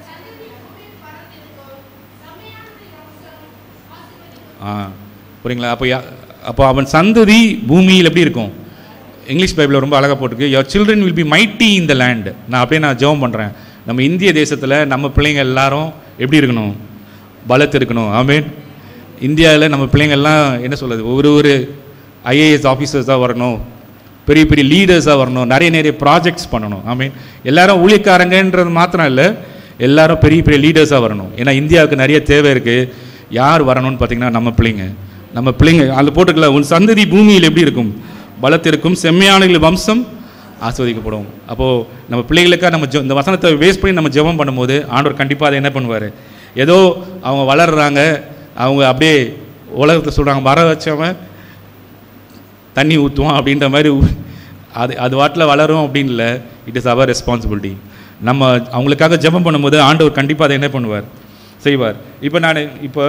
ஆ புரியுங்களா அப்போ யா- அப்போ அவன் சந்ததி பூமியில் எப்படி இருக்கும் இங்கிலீஷ் பைபிளில் ரொம்ப அழகாக போட்டிருக்கு your children will be mighty in the land நான் அப்படியே நான் ஜெபம் பண்ணுறேன் நம்ம இந்திய தேசத்தில் நம்ம பிள்ளைங்க எல்லாரும் எப்படி இருக்கணும் பலத்து இருக்கணும் ஆமீன் இந்தியாவில் நம்ம பிள்ளைங்க எல்லாம் என்ன சொல்கிறது ஒரு ஒரு ஐஏஎஸ் ஆஃபீஸர்ஸாக வரணும் பெரிய பெரிய லீடர்ஸாக வரணும் நிறைய நிறைய ப்ராஜெக்ட்ஸ் பண்ணணும் ஐ மீன் எல்லாரும் ஊழியக்காரங்கன்றது மாத்திரம் இல்லை எல்லாரும் பெரிய பெரிய லீடர்ஸாக வரணும் ஏன்னா இந்தியாவுக்கு நிறைய தேவை இருக்குது யார் வரணும்னு பார்த்தீங்கன்னா நம்ம பிள்ளைங்க நம்ம பிள்ளைங்க அதில் போட்டுக்கல உன் சந்ததி பூமியில் எப்படி இருக்கும் பலத்திற்கும் செம்மையானங்கள் வம்சம் ஆஸ்வதிக்கப்படும் அப்போது நம்ம பிள்ளைகளுக்காக நம்ம ஜெ- இந்த வசனத்தை வேஸ்ட் பண்ணி நம்ம ஜெபம் பண்ணும்போது ஆண்டவர் கண்டிப்பாக அதை என்ன பண்ணுவார் ஏதோ அவங்க வளர்றாங்க அவங்க அப்படியே உலகத்தை சொல்கிறாங்க வர வச்சவன் தண்ணி ஊற்றுவோம் அப்படின்ற மாதிரி ஊ- அது அது வாட்டில் வளரும் அப்படின்னு இல்லை இட் இஸ் அவர் ரெஸ்பான்சிபிலிட்டி நம்ம அவங்களுக்காக ஜெபம் பண்ணும்போது ஆண்டவர் கண்டிப்பாக அதை என்ன பண்ணுவார் செய்வார் இப்போ நான் இப்போ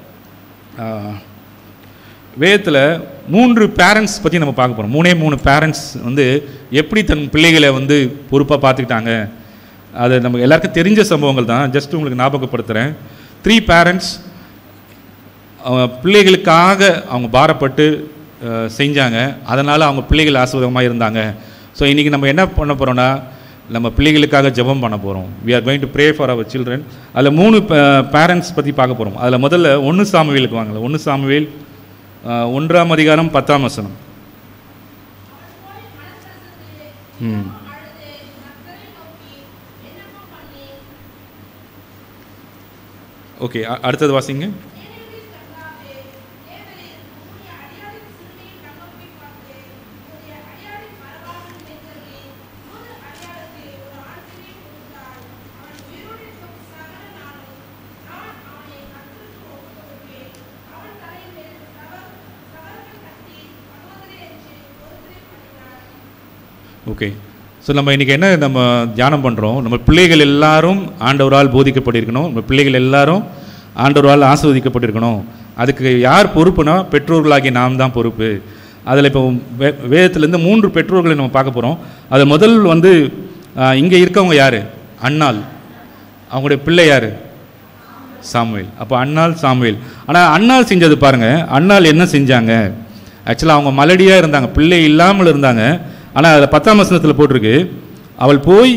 வேதத்தில் மூன்று பேரண்ட்ஸ் பற்றி நம்ம பார்க்க போகிறோம் மூணே மூணு பேரண்ட்ஸ் வந்து எப்படி தன் பிள்ளைகளை வந்து பொறுப்பாக பார்த்துக்கிட்டாங்க அது நமக்கு எல்லாருக்கும் தெரிஞ்ச சம்பவங்கள் தான் ஜஸ்ட் உங்களுக்கு ஞாபகப்படுத்துகிறேன் த்ரீ பேரண்ட்ஸ் அவங்க பிள்ளைகளுக்காக அவங்க பாரப்பட்டு அஹ், செஞ்சாங்க அதனால் அவங்க பிள்ளைகள் ஆசீர்வாதமாக இருந்தாங்க ஸோ இன்றைக்கி நம்ம என்ன பண்ண போகிறோம்னா நம்ம பிள்ளைகளுக்காக ஜெபம் பண்ண போகிறோம் we are going to pray for our children அதில் மூணு பேரண்ட்ஸ் பற்றி பார்க்க போகிறோம் அதில் முதல்ல ஒன்று சாமுவேலுக்கு வாங்கல ஒன்று சாமுவேல் அஹ், ஒன்றாம் அதிகாரம் பத்தாம் வசனம் ம் ஓகே அ- அடுத்தது வாசிங்க ஓகே ஸோ நம்ம இன்றைக்கி என்ன நம்ம தியானம் பண்ணுறோம் நம்ம பிள்ளைகள் எல்லாரும் ஆண்டவரால் போதிக்கப்பட்டிருக்கணும் நம்ம பிள்ளைகள் எல்லாரும் ஆண்டவரால் ஆசிர்வதிக்கப்பட்டிருக்கணும் அதுக்கு யார் பொறுப்புனா பெற்றோர்களாகிய நாம் தான் பொறுப்பு அதில் இப்போ வே வேதத்துலேருந்து மூன்று பெற்றோர்களை நம்ம பார்க்க போகிறோம் அதில் முதல் வந்து இங்கே இருக்கவங்க யார் அண்ணாள் அவங்களுடைய பிள்ளை யார் சாமுவேல் அப்போ அண்ணாள் சாமுவேல் ஆனால் அண்ணாள் செஞ்சது பாருங்க அண்ணாள் என்ன செஞ்சாங்க ஆக்சுவலாக அவங்க மலடியாக இருந்தாங்க பிள்ளை இல்லாமல் இருந்தாங்க ஆனால் அதில் பத்தாம் வசனத்தில் போட்டிருக்கு அவள் போய்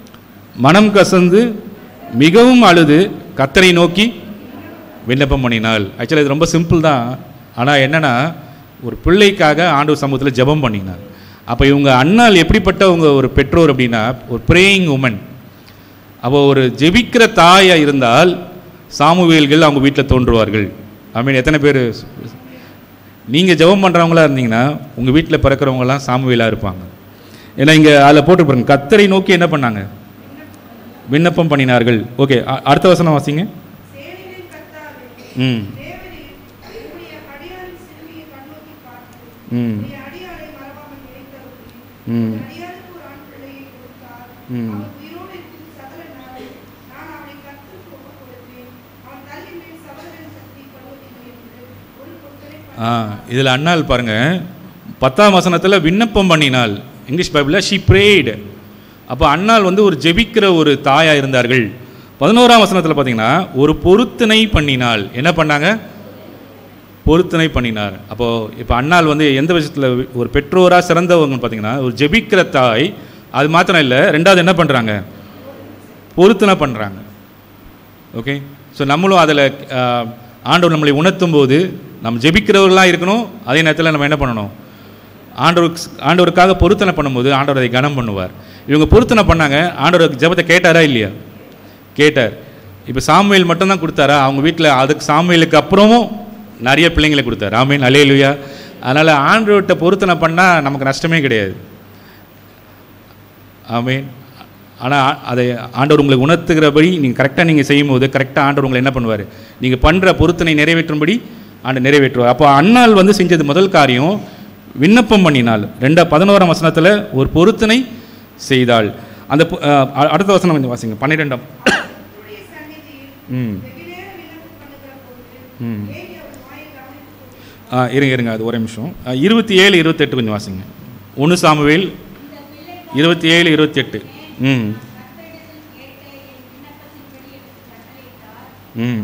மனம் கசந்து மிகவும் அழுது கத்தரை நோக்கி விண்ணப்பம் பண்ணினாள் ஆக்சுவலாக இது ரொம்ப சிம்பிள் தான் ஆனால் என்னன்னா ஒரு பிள்ளைக்காக ஆண்டவர் சமூகத்தில் ஜெபம் பண்ணினார் அப்போ இவங்க அண்ணாள் எப்படிப்பட்டவங்க ஒரு பெற்றோர் அப்படின்னா ஒரு ப்ரேயிங் உமன் அப்போ ஒரு ஜெபிக்கிற தாயாக இருந்தால் சாமுவேல்கள் அவங்க வீட்டில் தோன்றுவார்கள் ஐ மீன் எத்தனை பேர் நீங்கள் ஜெபம் பண்ணுறவங்களா இருந்தீங்கன்னா உங்கள் வீட்டில் பிறக்கிறவங்கலாம் சாமுவேலாக இருப்பாங்க ஏன்னா இங்கே அதில் போட்டு பாருங்க கத்தரை நோக்கி என்ன பண்ணாங்க விண்ணப்பம் பண்ணினார்கள் ஓகே அ- அடுத்த வசனம் வாசிங்க சேனைகளின் கர்த்தாவே, ம் தேவரீர், உம்முடைய அடியாரின் சிறுமியை கண்ணோக்கி பார்த்து, ம் உம்முடைய அடியாரை மறவாமல் நினைத்தருளி, ம் அடியாருக்கு ஒரு ஆண் பிள்ளையை கொடுத்தார். ம். அவன் உயிரோடு இருக்கும் சகல நாளில் நான் அவனை கர்த்தருக்கு ஒப்புக் கொடுப்பேன். அவன் தலையின் மேல் சவரகன் சக்தி படுவதில்லை என்று ஒரு பொருத்தனை ஆ இதில் அண்ணாள் பாருங்க பத்தாம் வசனத்தில் விண்ணப்பம் பண்ணினாள் இங்கிலீஷ் பைபிளில் ஷி prayed அப்போ அண்ணாள் வந்து ஒரு ஜெபிக்கிற ஒரு தாயாக இருந்தார்கள் பதினோராம் வசனத்தில் பார்த்தீங்கன்னா ஒரு பொருத்தனை பண்ணினாள் என்ன பண்ணாங்க பொருத்தனை பண்ணினார் அப்போது இப்போ அண்ணாள் வந்து எந்த விஷயத்தில் ஒரு பெற்றோராக சிறந்தவங்கன்னு பார்த்தீங்கன்னா ஒரு ஜெபிக்கிற தாய் அது மாத்திரம் இல்லை ரெண்டாவது என்ன பண்ணுறாங்க பொருத்தனை பண்ணுறாங்க ஓகே ஸோ நம்மளும் அதில் ஆண்டவர் நம்மளை உணர்த்தும் போது நம்ம ஜெபிக்கிறவர்களாக இருக்கணும் அதே நேரத்தில் நம்ம என்ன பண்ணணும் ஆண்டவருக்கு ஆண்டவருக்காக பொருத்தனை பண்ணும்போது ஆண்டவர் அதை கனம் பண்ணுவார் இவங்க பொருத்தனை பண்ணாங்க ஆண்டவர் ஜெபத்தை கேட்டாரா இல்லையா கேட்டார் இப்போ சாமுவேல் மட்டும்தான் கொடுத்தாரா அவங்க வீட்டில் அதுக்கு சாமுவேலுக்கு அப்புறமும் நிறைய பிள்ளைங்களை கொடுத்தாரு ஆமீன் அலையலுயா அதனால் ஆண்டவர்கிட்ட பொருத்தனை பண்ணால் நமக்கு நஷ்டமே கிடையாது ஆமீன் ஆனால் அதை ஆண்டவர் உங்களுக்கு உணர்த்துகிறபடி நீங்கள் கரெக்டாக நீங்கள் செய்யும்போது கரெக்டாக ஆண்டவர் உங்களை என்ன பண்ணுவார் நீங்கள் பண்ணுற பொருத்தனை நிறைவேற்றும்படி ஆண்டு நிறைவேற்றுவார் அப்போ அண்ணாள் வந்து செஞ்சது முதல் காரியம் விண்ணப்பம் பண்ணினாள் ரெண்டா பதினோராம் வசனத்தில் ஒரு பொருத்தனை செய்தாள் அந்த பொ- அஹ், அ- அடுத்த வசனம் கொஞ்சம் வாசிங்க பன்னிரெண்டாம் உம்முடைய சந்நிதியில் ம் வெகுநேரம் விண்ணப்பம் பண்ணுகிற போது ம் ஏன் அவன் வாயை கவனித்துக் ஆ இருங்க இருங்க அது ஒரே நிமிஷம் ஆ, இருபத்தி ஏழு இருபத்தெட்டு கொஞ்சம் வாசிங்க ஒன்று சாமுவேல் இருபத்தி ஏழு இருபத்தெட்டு ம் ம்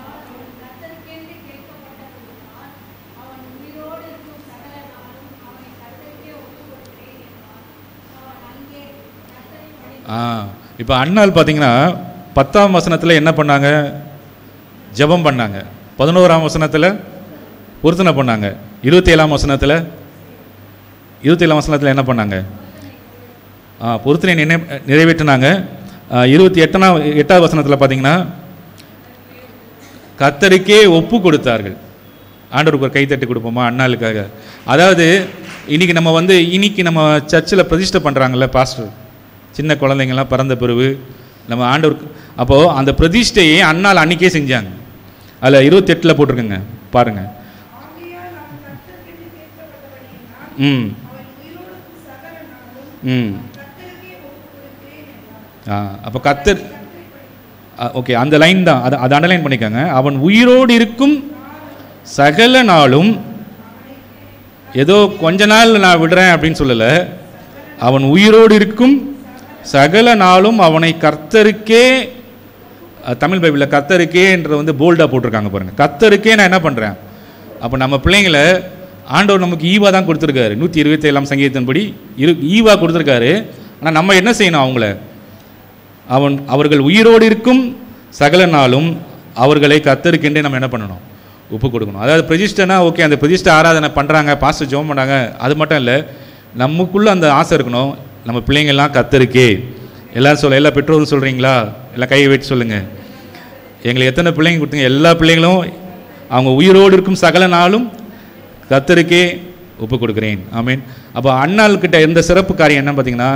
ஆ இப்போ அண்ணாள் பார்த்தீங்கன்னா பத்தாம் வசனத்தில் என்ன பண்ணாங்க ஜெபம் பண்ணாங்க பதினோராம் வசனத்தில் பொருத்தனை பண்ணாங்க இருபத்தி ஏழாம் வசனத்தில் இருபத்தி ஏழாம் வசனத்தில் என்ன பண்ணாங்க ஆ பொருத்தனை நினை நிறைவேற்றினாங்க ஆ, இருபத்தி எட்டனா எட்டாவது வசனத்தில் பார்த்தீங்கன்னா கத்தருக்கே ஒப்பு கொடுத்தார்கள் ஆண்டவருக்கு ஒரு கைத்தட்டி கொடுப்போமா அண்ணாளுக்காக அதாவது இன்னைக்கு நம்ம வந்து இன்னைக்கு நம்ம சர்ச்சில் பிரதிஷ்டை பண்ணுறாங்கல்ல பாஸ்டர் சின்ன குழந்தைங்கள்லாம் பிறந்த பிறகு நம்ம ஆண்டவருக்கு அப்போது அந்த பிரதிஷ்டையை அண்ணாள் அன்னைக்கே செஞ்சாங்க அதில் இருபத்தெட்டில் போட்டிருக்குங்க பாருங்கள் ஆகையால் அவன் கர்த்தருக்கென்று கேட்கப்பட்டபடியினால் ம் அவன் உயிரோடு இருக்கும் சகல நாளும் ம் கர்த்தருக்கே ஒப்புக் கொடுக்கிறேன் என்றார் ஆ அப்போ கத்தர் ஓகே அந்த லைன் தான் அதை அதை அண்டர்லைன் பண்ணிக்கோங்க அவன் உயிரோடு இருக்கும் சகல நாளும் ஏதோ கொஞ்ச நாள் நான் விடுறேன் அப்படின்னு சொல்லலை அவன் உயிரோடு இருக்கும் சகல நாளும் அவனை கர்த்தருக்கே அஹ், தமிழ் பைபிளில் கர்த்தருக்கேன்றது வந்து போல்டாக போட்டிருக்காங்க பாருங்கள் கர்த்தருக்கே நான் என்ன பண்ணுறேன் அப்போ நம்ம பிள்ளைங்களை ஆண்டவர் நமக்கு ஈவா தான் கொடுத்துருக்காரு நூற்றி இருபத்தி ஏழாம் சங்கீதத்தின்படி இரு ஈவா கொடுத்துருக்காரு ஆனால் நம்ம என்ன செய்யணும் அவங்கள அவன் அவர்கள் உயிரோடு இருக்கும் சகல நாளும் அவர்களை கத்தருக்கென்றே நம்ம என்ன பண்ணணும் ஒப்பு கொடுக்கணும் அதாவது பிரதிஷ்டைனா ஓகே அந்த பிரதிஷ்டை ஆராதனை பண்ணுறாங்க பாஸ்டர் ஜெபம் பண்ணாங்க அது மட்டும் இல்லை நமக்குள்ளே அந்த ஆசை இருக்கணும் நம்ம பிள்ளைங்கள்லாம் கத்தருக்கே எல்லாரும் சொல்ல எல்லா பெற்றோரும் சொல்கிறீங்களா எல்லாம் கையை வச்சு சொல்லுங்கள் எங்களுக்கு எத்தனை பிள்ளைங்க கொடுத்தீங்க எல்லா பிள்ளைங்களும் அவங்க உயிரோடு இருக்கும் சகல நாளும் கத்தருக்கே ஒப்பு கொடுக்குறேன் ஆமீன் அப்போ அண்ணாள் கிட்ட எந்த சிறப்பு காரியம் என்ன பார்த்தீங்கன்னா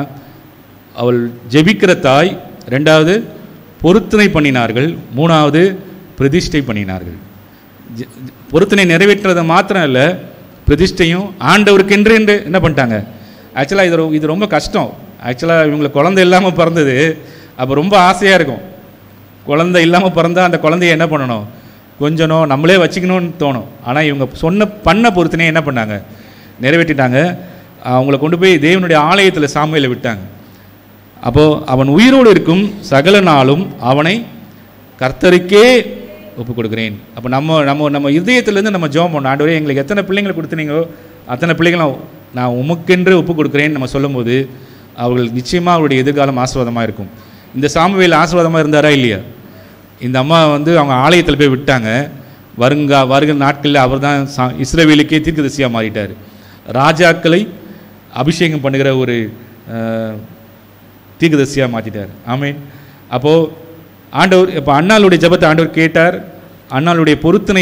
அவள் ஜெபிக்கிற தாய் ரெண்டாவது பொருத்தனை பண்ணினார்கள் மூணாவது பிரதிஷ்டை பண்ணினார்கள் ஜெ- ஜெ- பொருத்தனை நிறைவேற்றுறது மாத்திரம் இல்லை பிரதிஷ்டையும் ஆண்டவருக்கென்று என்று என்ன பண்ணிட்டாங்க ஆக்சுவலாக இது ரொ- இது ரொம்ப கஷ்டம் ஆக்சுவலாக இவங்களுக்கு குழந்தை இல்லாமல் பிறந்தது அப்போ ரொம்ப ஆசையாக இருக்கும் குழந்தை இல்லாமல் பிறந்தா அந்த குழந்தைய என்ன பண்ணணும் கொஞ்சணும் நம்மளே வச்சுக்கணும்னு தோணும் ஆனால் இவங்க சொன்ன பண்ண பொறுத்தனே என்ன பண்ணாங்க நிறைவேற்றிட்டாங்க அவங்கள கொண்டு போய் தேவனுடைய ஆலயத்தில் சாமியில் விட்டாங்க அப்போது அவன் உயிரோடு இருக்கும் சகல நாளும் அவனை கர்த்தருக்கே ஒப்பு கொடுக்குறேன் அப்போ நம்ம நம்ம நம்ம இதயத்திலேருந்து நம்ம ஜெபம் பண்ணோம் ஆண்டவரே எங்களுக்கு எத்தனை பிள்ளைங்களை கொடுத்தனீங்களோ அத்தனை பிள்ளைங்களும் நான் உமக்கென்று ஒப்பு கொடுக்குறேன்னு நம்ம சொல்லும்போது அவர்கள் நிச்சயமாக அவருடைய எதிர்காலம் ஆசீர்வாதமாக இருக்கும் இந்த சாமுவேல் ஆசீர்வாதமாக இருந்தாரா இல்லையா இந்த அம்மா வந்து அவங்க ஆலயத்தில் போய் விட்டாங்க வருங்கா வருகிற நாட்களில் அவர் தான் சா இஸ்ரவேலுக்கே தீர்க்கதரிசியாக மாறிட்டார் ராஜாக்களை அபிஷேகம் பண்ணுகிற ஒரு அஹ், தீர்க்கதரிசியாக மாற்றிட்டார் ஆமீன் அப்போது ஆண்டவர் இப்போ அண்ணாளுடைய ஜெபத்தை ஆண்டவர் கேட்டார் அண்ணாளுடைய பொருத்தனை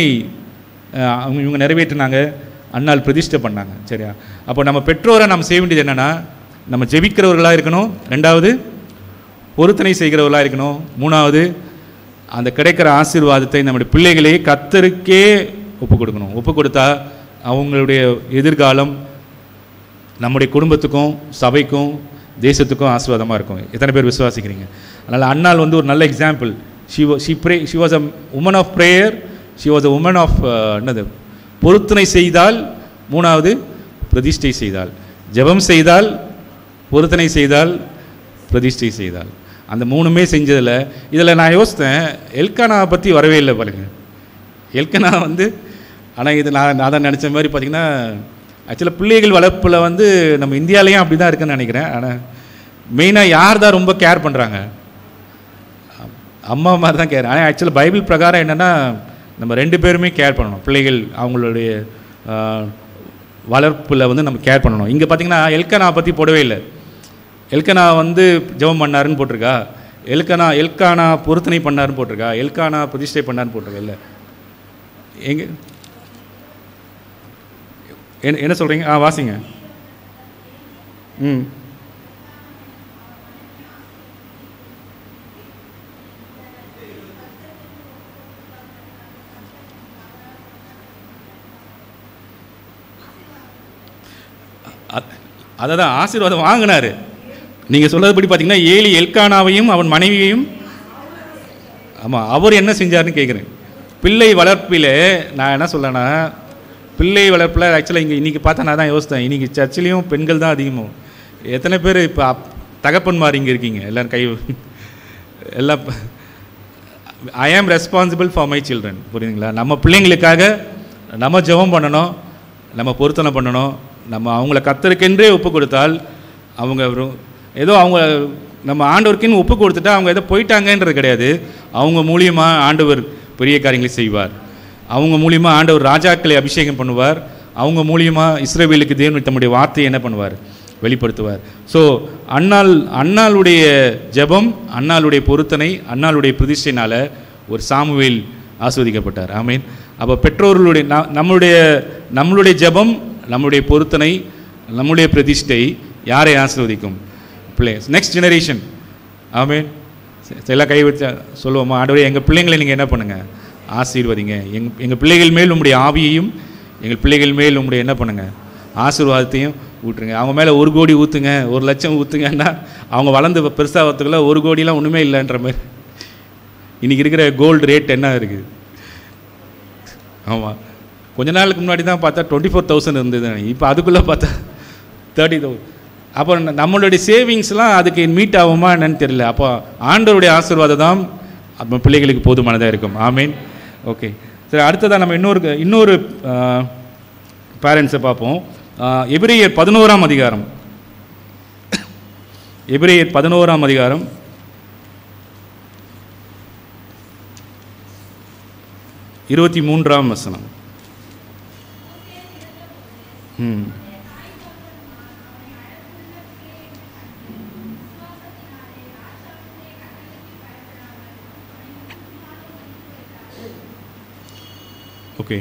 அஹ், அவங்க இவங்க நிறைவேற்றினாங்க அண்ணாள் பிரதிஷ்டை பண்ணாங்க சரியா அப்போ நம்ம பெற்றோரை நம்ம செய்ய வேண்டியது என்னென்னா நம்ம ஜெபிக்கிறவர்களாக இருக்கணும் ரெண்டாவது பொருத்தனை செய்கிறவர்களாக இருக்கணும் மூணாவது அந்த கிடைக்கிற ஆசீர்வாதத்தை நம்முடைய பிள்ளைகளே கத்தருக்கே ஒப்பு கொடுக்கணும் ஒப்பு கொடுத்தா அவங்களுடைய எதிர்காலம் நம்முடைய குடும்பத்துக்கும் சபைக்கும் தேசத்துக்கும் ஆசீர்வாதமாக இருக்கும் எத்தனை பேர் விசுவாசிக்கிறீங்க அதனால் அண்ணாள் வந்து ஒரு நல்ல example she she pray she was a woman of prayer she was a woman of என்னது பொருத்தனை செய்தால் மூணாவது பிரதிஷ்டை செய்தால் ஜெபம் செய்தால் பொருத்தனை செய்தால் பிரதிஷ்டை செய்தால் அந்த மூணுமே செஞ்சதில் இதில் நான் யோசித்தேன் எல்கானா பற்றி வரவே இல்லை பாருங்க எல்கனா வந்து ஆனால் இது நான் நான் தான் நினச்ச மாதிரி பார்த்தீங்கன்னா ஆக்சுவலாக பிள்ளைகள் வளர்ப்பில் வந்து நம்ம இந்தியாலேயும் அப்படி தான் இருக்குன்னு நினைக்கிறேன் ஆனால் மெயினாக யார் தான் ரொம்ப கேர் பண்ணுறாங்க அம்மா மாதிரி தான் கேர் ஆனால் ஆக்சுவலாக பைபிள் பிரகாரம் என்னென்னா நம்ம ரெண்டு பேருமே கேர் பண்ணணும் பிள்ளைகள் அவங்களுடைய வளர்ப்பில் வந்து நம்ம கேர் பண்ணணும் இங்கே பார்த்தீங்கன்னா எல்கனா பற்றி போடவே இல்லை எல்கனா வந்து ஜெபம் பண்ணாருன்னு போட்டிருக்கா எல்கனா எல்கானா பொருத்தனை பண்ணாருன்னு போட்டிருக்கா எல்கானா பிரதிஷ்டை பண்ணாருன்னு போட்டிருக்கா இல்லை எங்க என்ன என்ன சொல்கிறீங்க ஆ வாசிங்க ம் அதை தான் ஆசீர்வாதம் வாங்கினாரு நீங்கள் சொல்கிறதுபடி பார்த்தீங்கன்னா ஏலி எல்கானாவையும் அவன் மனைவியையும் ஆமாம் அவர் என்ன செஞ்சாருன்னு கேட்குறேன் பிள்ளை வளர்ப்பில் நான் என்ன சொல்லனா பிள்ளை வளர்ப்பில் ஆக்சுவலாக இங்கே இன்றைக்கி பார்த்தா நான் தான் யோசித்தேன் இன்றைக்கி சர்ச்சிலையும் பெண்கள் தான் அதிகமும் எத்தனை பேர் இப்போ அப் தகப்பன்மார் இங்கே இருக்கீங்க எல்லோரும் கை எல்லாம் ஐ ஆம் ரெஸ்பான்சிபிள் ஃபார் மை சில்ட்ரன் புரியுதுங்களா நம்ம பிள்ளைங்களுக்காக நம்ம ஜெபம் பண்ணணும் நம்ம பொருத்தனை பண்ணணும் நம்ம அவங்கள கத்தருக்கென்றே ஒப்பு கொடுத்தால் அவங்க வெறும் ஏதோ அவங்க நம்ம ஆண்டவருக்குன்னு ஒப்பு கொடுத்துட்டா அவங்க ஏதோ போயிட்டாங்கன்றது கிடையாது அவங்க மூலியமாக ஆண்டவர் பெரிய காரியங்களை செய்வார் அவங்க மூலியமாக ஆண்டவர் ராஜாக்களை அபிஷேகம் பண்ணுவார் அவங்க மூலியமாக இஸ்ரேவேலுக்கு தேவன் தம்முடைய வார்த்தையை என்ன பண்ணுவார் வெளிப்படுத்துவார் ஸோ அண்ணாள் அண்ணாளுடைய ஜெபம் அண்ணாளுடைய பொருத்தனை அண்ணாளுடைய பிரதிஷ்டைனால ஒரு சாமுவேல் ஆஸ்வதிக்கப்பட்டார் ஆமீன் அப்போ பெற்றோர்களுடைய ந- நம்மளுடைய நம்மளுடைய ஜெபம் நம்மளுடைய பொருத்தனை நம்முடைய பிரதிஷ்டை யாரை ஆஸ்வதிக்கும் பிள்ளைஸ் நெக்ஸ்ட் ஜெனரேஷன் ஆமீன் சரி, எல்லாம் கை வச்சா சொல்லுவோமா ஆண்டவரே எங்கள் பிள்ளைங்களை நீங்கள் என்ன பண்ணுங்கள் ஆசீர்வதிங்க எங் எங்கள் பிள்ளைகள் மேல் உங்களுடைய ஆவியையும் எங்கள் பிள்ளைகள் மேல் உங்களுடைய என்ன பண்ணுங்கள் ஆசீர்வாதத்தையும் ஊற்றுங்க அவங்க மேலே ஒரு கோடி ஊற்றுங்க ஒரு லட்சம் ஊற்றுங்கன்னா அவங்க வளர்ந்து பெருசாக வரத்துக்குள்ள ஒரு கோடிலாம் ஒன்றுமே இல்லைன்ற மாதிரி இன்றைக்கி இருக்கிற கோல்டு ரேட் என்ன இருக்குது ஆமாம் கொஞ்ச நாளுக்கு முன்னாடி தான் பார்த்தா டுவெண்ட்டி ஃபோர் தௌசண்ட் இருந்தது இப்போ அதுக்குள்ளே பார்த்தா தேர்ட்டி தௌசண்ட் அப்போ ந- நம்மளுடைய சேவிங்ஸ்லாம் அதுக்கு மீட் ஆகுமா என்னன்னு தெரியல அப்போ ஆண்டவருடைய ஆசீர்வாதம் தான் நம்ம பிள்ளைகளுக்கு போதுமானதாக இருக்கும் ஆமீன் ஓகே சரி அடுத்ததாக நம்ம இன்னொரு இன்னொரு பேரண்ட்ஸை பார்ப்போம் ஆஹ், எபிரேயர் பதினோராம் அதிகாரம் எபிரேயர் பதினோராம் அதிகாரம் இருபத்தி மூன்றாம் வசனம் ம் ஓகே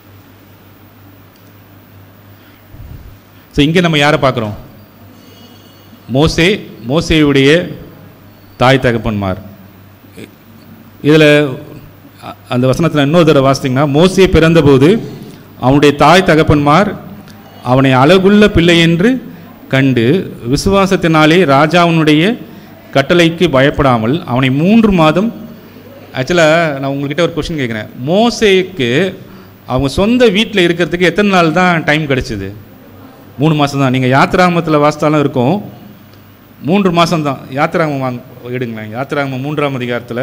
ஸோ இங்கே நம்ம யாரை பார்க்குறோம் மோசே மோசேயுடைய தாய் தகப்பன்மார் இதில் அந்த வசனத்தில் இன்னொரு தடவை வாசித்தீங்கன்னா மோசே பிறந்தபோது அவனுடைய தாய் தகப்பன்மார் அவனை அழகுள்ள பிள்ளை என்று கண்டு விசுவாசத்தினாலே ராஜாவினுடைய கட்டளைக்கு பயப்படாமல் அவனை மூன்று மாதம் ஆக்சுவலாக நான் உங்கள்கிட்ட ஒரு கொஷின் கேட்குறேன் மோசேக்கு அவங்க சொந்த வீட்டில் இருக்கிறதுக்கு எத்தனை நாள் தான் டைம் கிடச்சிது மூணு மாதம் தான் நீங்கள் யாத்திராமத்தில் வாசித்தாலும் இருக்கும் மூன்று மாதம் தான் யாத்திராமம் வாங்க எடுங்களேன் யாத்திராமம் மூன்றாம் அதிகாரத்தில்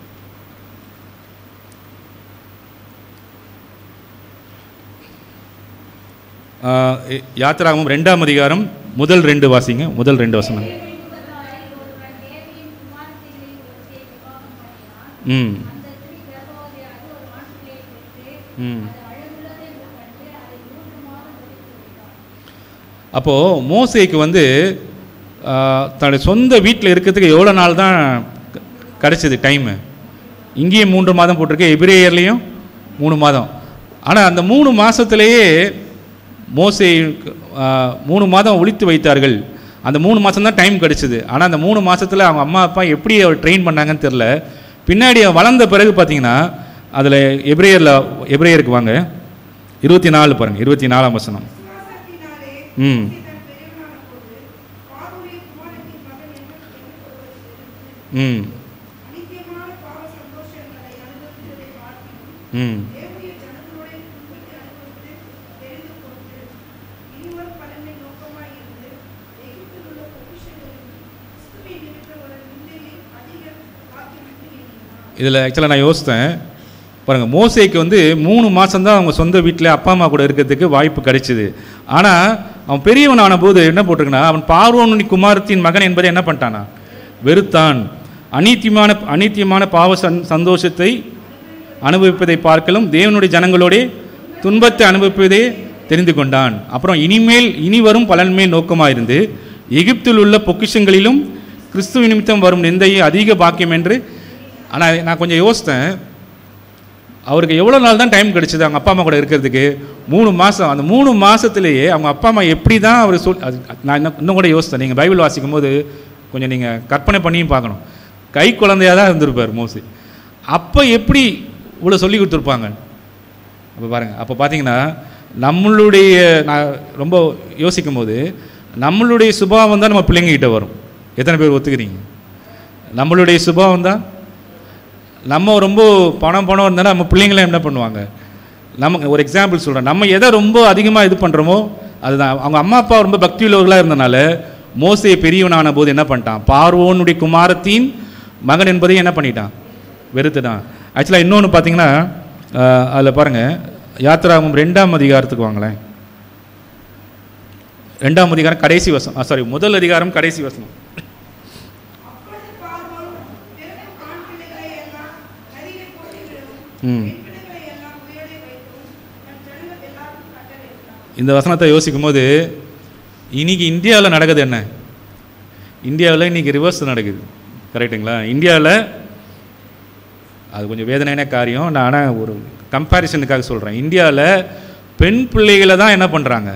ஆஹ் யாத்திராகமம் ரெண்டாம் அதிகாரம் முதல் ரெண்டு வாசிங்க முதல் ரெண்டு வசனம் ம் ம் அப்போது மோசேக்கு வந்து ஆஹ், தன்னுடைய சொந்த வீட்டில் இருக்கிறதுக்கு எவ்வளோ நாள் தான் க- கிடைச்சது டைமு இங்கேயும் மூன்று மாதம் போட்டிருக்கு எபிரேயர்லேயும் மூணு மாதம் ஆனால் அந்த மூணு மாதத்துலேயே மோசே ஆஹ், மூணு மாதம் ஒழித்து வைத்தார்கள் அந்த மூணு மாதம் தான் டைம் கிடச்சிது ஆனால் அந்த மூணு மாதத்தில் அவங்க அம்மா அப்பா எப்படி அவர் ட்ரெயின் பண்ணாங்கன்னு தெரில பின்னாடி அவன் வளர்ந்த பிறகு பார்த்தீங்கன்னா அதில் எபிரேயரில் எபிரேயருக்கு வாங்க இருபத்தி நாலு பாருங்கள் இருபத்தி நாலாம் வசனம் விசுவாசத்தினாலே ம் தன் பெரியவனான போது பார்வோனின் குமாரத்தின் மகன் என்று எண்ணப்படுவதற்கு ம் அநித்தியமான பாவ சந்தோஷங்களை அனுபவித்ததை பார்க்கிலும் ம் தேவனுடைய ஜனங்களோட துன்பத்தை அனுபவித்து தெரிந்து கொண்டு இனிவர் பலனை நோக்கமாய் இருந்து எகிப்தில் உள்ள பொக்கிஷங்களையும் கிறிஸ்துவின் நிமித்தம் ஒரு நிந்தையை அதிக வாக்கிவிட்டு எண்ணினார் இதில் ஆக்சுவலாக நான் யோசித்தேன் பாருங்கள் மோசேக்கு வந்து மூணு மாதம்தான் அவங்க சொந்த வீட்டில் அப்பா அம்மா கூட இருக்கிறதுக்கு வாய்ப்பு கிடைச்சிது ஆனால் அவன் பெரியவன் ஆன போது என்ன போட்டிருக்குன்னா அவன் பார்வோனி குமாரத்தின் மகன் என்பதை என்ன பண்ணிட்டானா வெறுத்தான் அநீத்தியமான அநீத்தியமான பாவ சந் சந்தோஷத்தை அனுபவிப்பதை பார்க்கலும் தேவனுடைய ஜனங்களோடே துன்பத்தை அனுபவிப்பதே தெரிந்து கொண்டான் அப்புறம் இனிமேல் இனி வரும் பலன்மேல் நோக்கமாக இருந்து எகிப்தில் உள்ள பொக்கிஷங்களிலும் கிறிஸ்துவ நிமித்தம் வரும் நிந்தையை அதிக பாக்கியம் என்று ஆனால் நான் கொஞ்சம் யோசித்தேன் அவருக்கு எவ்வளோ நாள் தான் டைம் கிடைச்சது அவங்க அப்பா அம்மா கூட இருக்கிறதுக்கு மூணு மாதம் அந்த மூணு மாதத்துலேயே அவங்க அப்பா அம்மா எப்படி தான் அவர் சொல் அது நான் இன்னும் இன்னும் கூட யோசித்தேன் நீங்கள் பைபிள் வாசிக்கும் போது கொஞ்சம் நீங்கள் கற்பனை பண்ணியும் பார்க்கணும் கை குழந்தையாக தான் இருந்திருப்பார் மோசி அப்போ எப்படி இவ்வளோ சொல்லி கொடுத்துருப்பாங்க அப்போ பாருங்கள் அப்போ பார்த்தீங்கன்னா நம்மளுடைய நான் ரொம்ப யோசிக்கும் போது நம்மளுடைய சுபாவம் தான் நம்ம பிள்ளைங்ககிட்ட வரும் எத்தனை பேர் ஒத்துக்கிறீங்க நம்மளுடைய சுபாவம் தான் நம்ம ரொம்ப பணம் பணம் இருந்தாலும் நம்ம பிள்ளைங்கள என்ன பண்ணுவாங்க நமக்கு ஒரு எக்ஸாம்பிள் சொல்கிறேன் நம்ம எதை ரொம்ப அதிகமாக இது பண்ணுறோமோ அதுதான் அவங்க அம்மா அப்பா ரொம்ப பக்தி உள்ளவர்களாக இருந்தனால மோசே பெரியவனான போது என்ன பண்ணிட்டான் பார்வோனுடைய குமாரத்தின் மகன் என்பதையும் என்ன பண்ணிட்டான் வெறுத்துட்டான் ஆக்சுவலாக இன்னொன்று பார்த்தீங்கன்னா அதில் பாருங்கள் யாத்திராகமம் ரெண்டாம் அதிகாரத்துக்கு வாங்களேன் ரெண்டாம் அதிகாரம் கடைசி வசனம் சாரி முதல் அதிகாரம் கடைசி வசனம் அப்பொழுது பார்வோன் பிறக்கும் ஆண் பிள்ளைகளை எல்லாம் நதியை போட்டிவிடவும் ம் பெண் பிள்ளைகளை எல்லாம் உயிரோடே வைக்கவும் தன் ஜனங்கள் எல்லாருக்கும் கட்டளையிட்டார் இந்த வசனத்தை யோசிக்கும் போது இன்னைக்கு இந்தியாவில் நடக்குது என்ன இந்தியாவில் இன்னைக்கு ரிவர்ஸ் நடக்குது கரெக்டுங்களா இந்தியாவில் அது கொஞ்சம் வேதனையான காரியம் நான் ஆனால் ஒரு கம்பேரிசனுக்காக சொல்கிறேன் இந்தியாவில் பெண் பிள்ளைகளை தான் என்ன பண்ணுறாங்க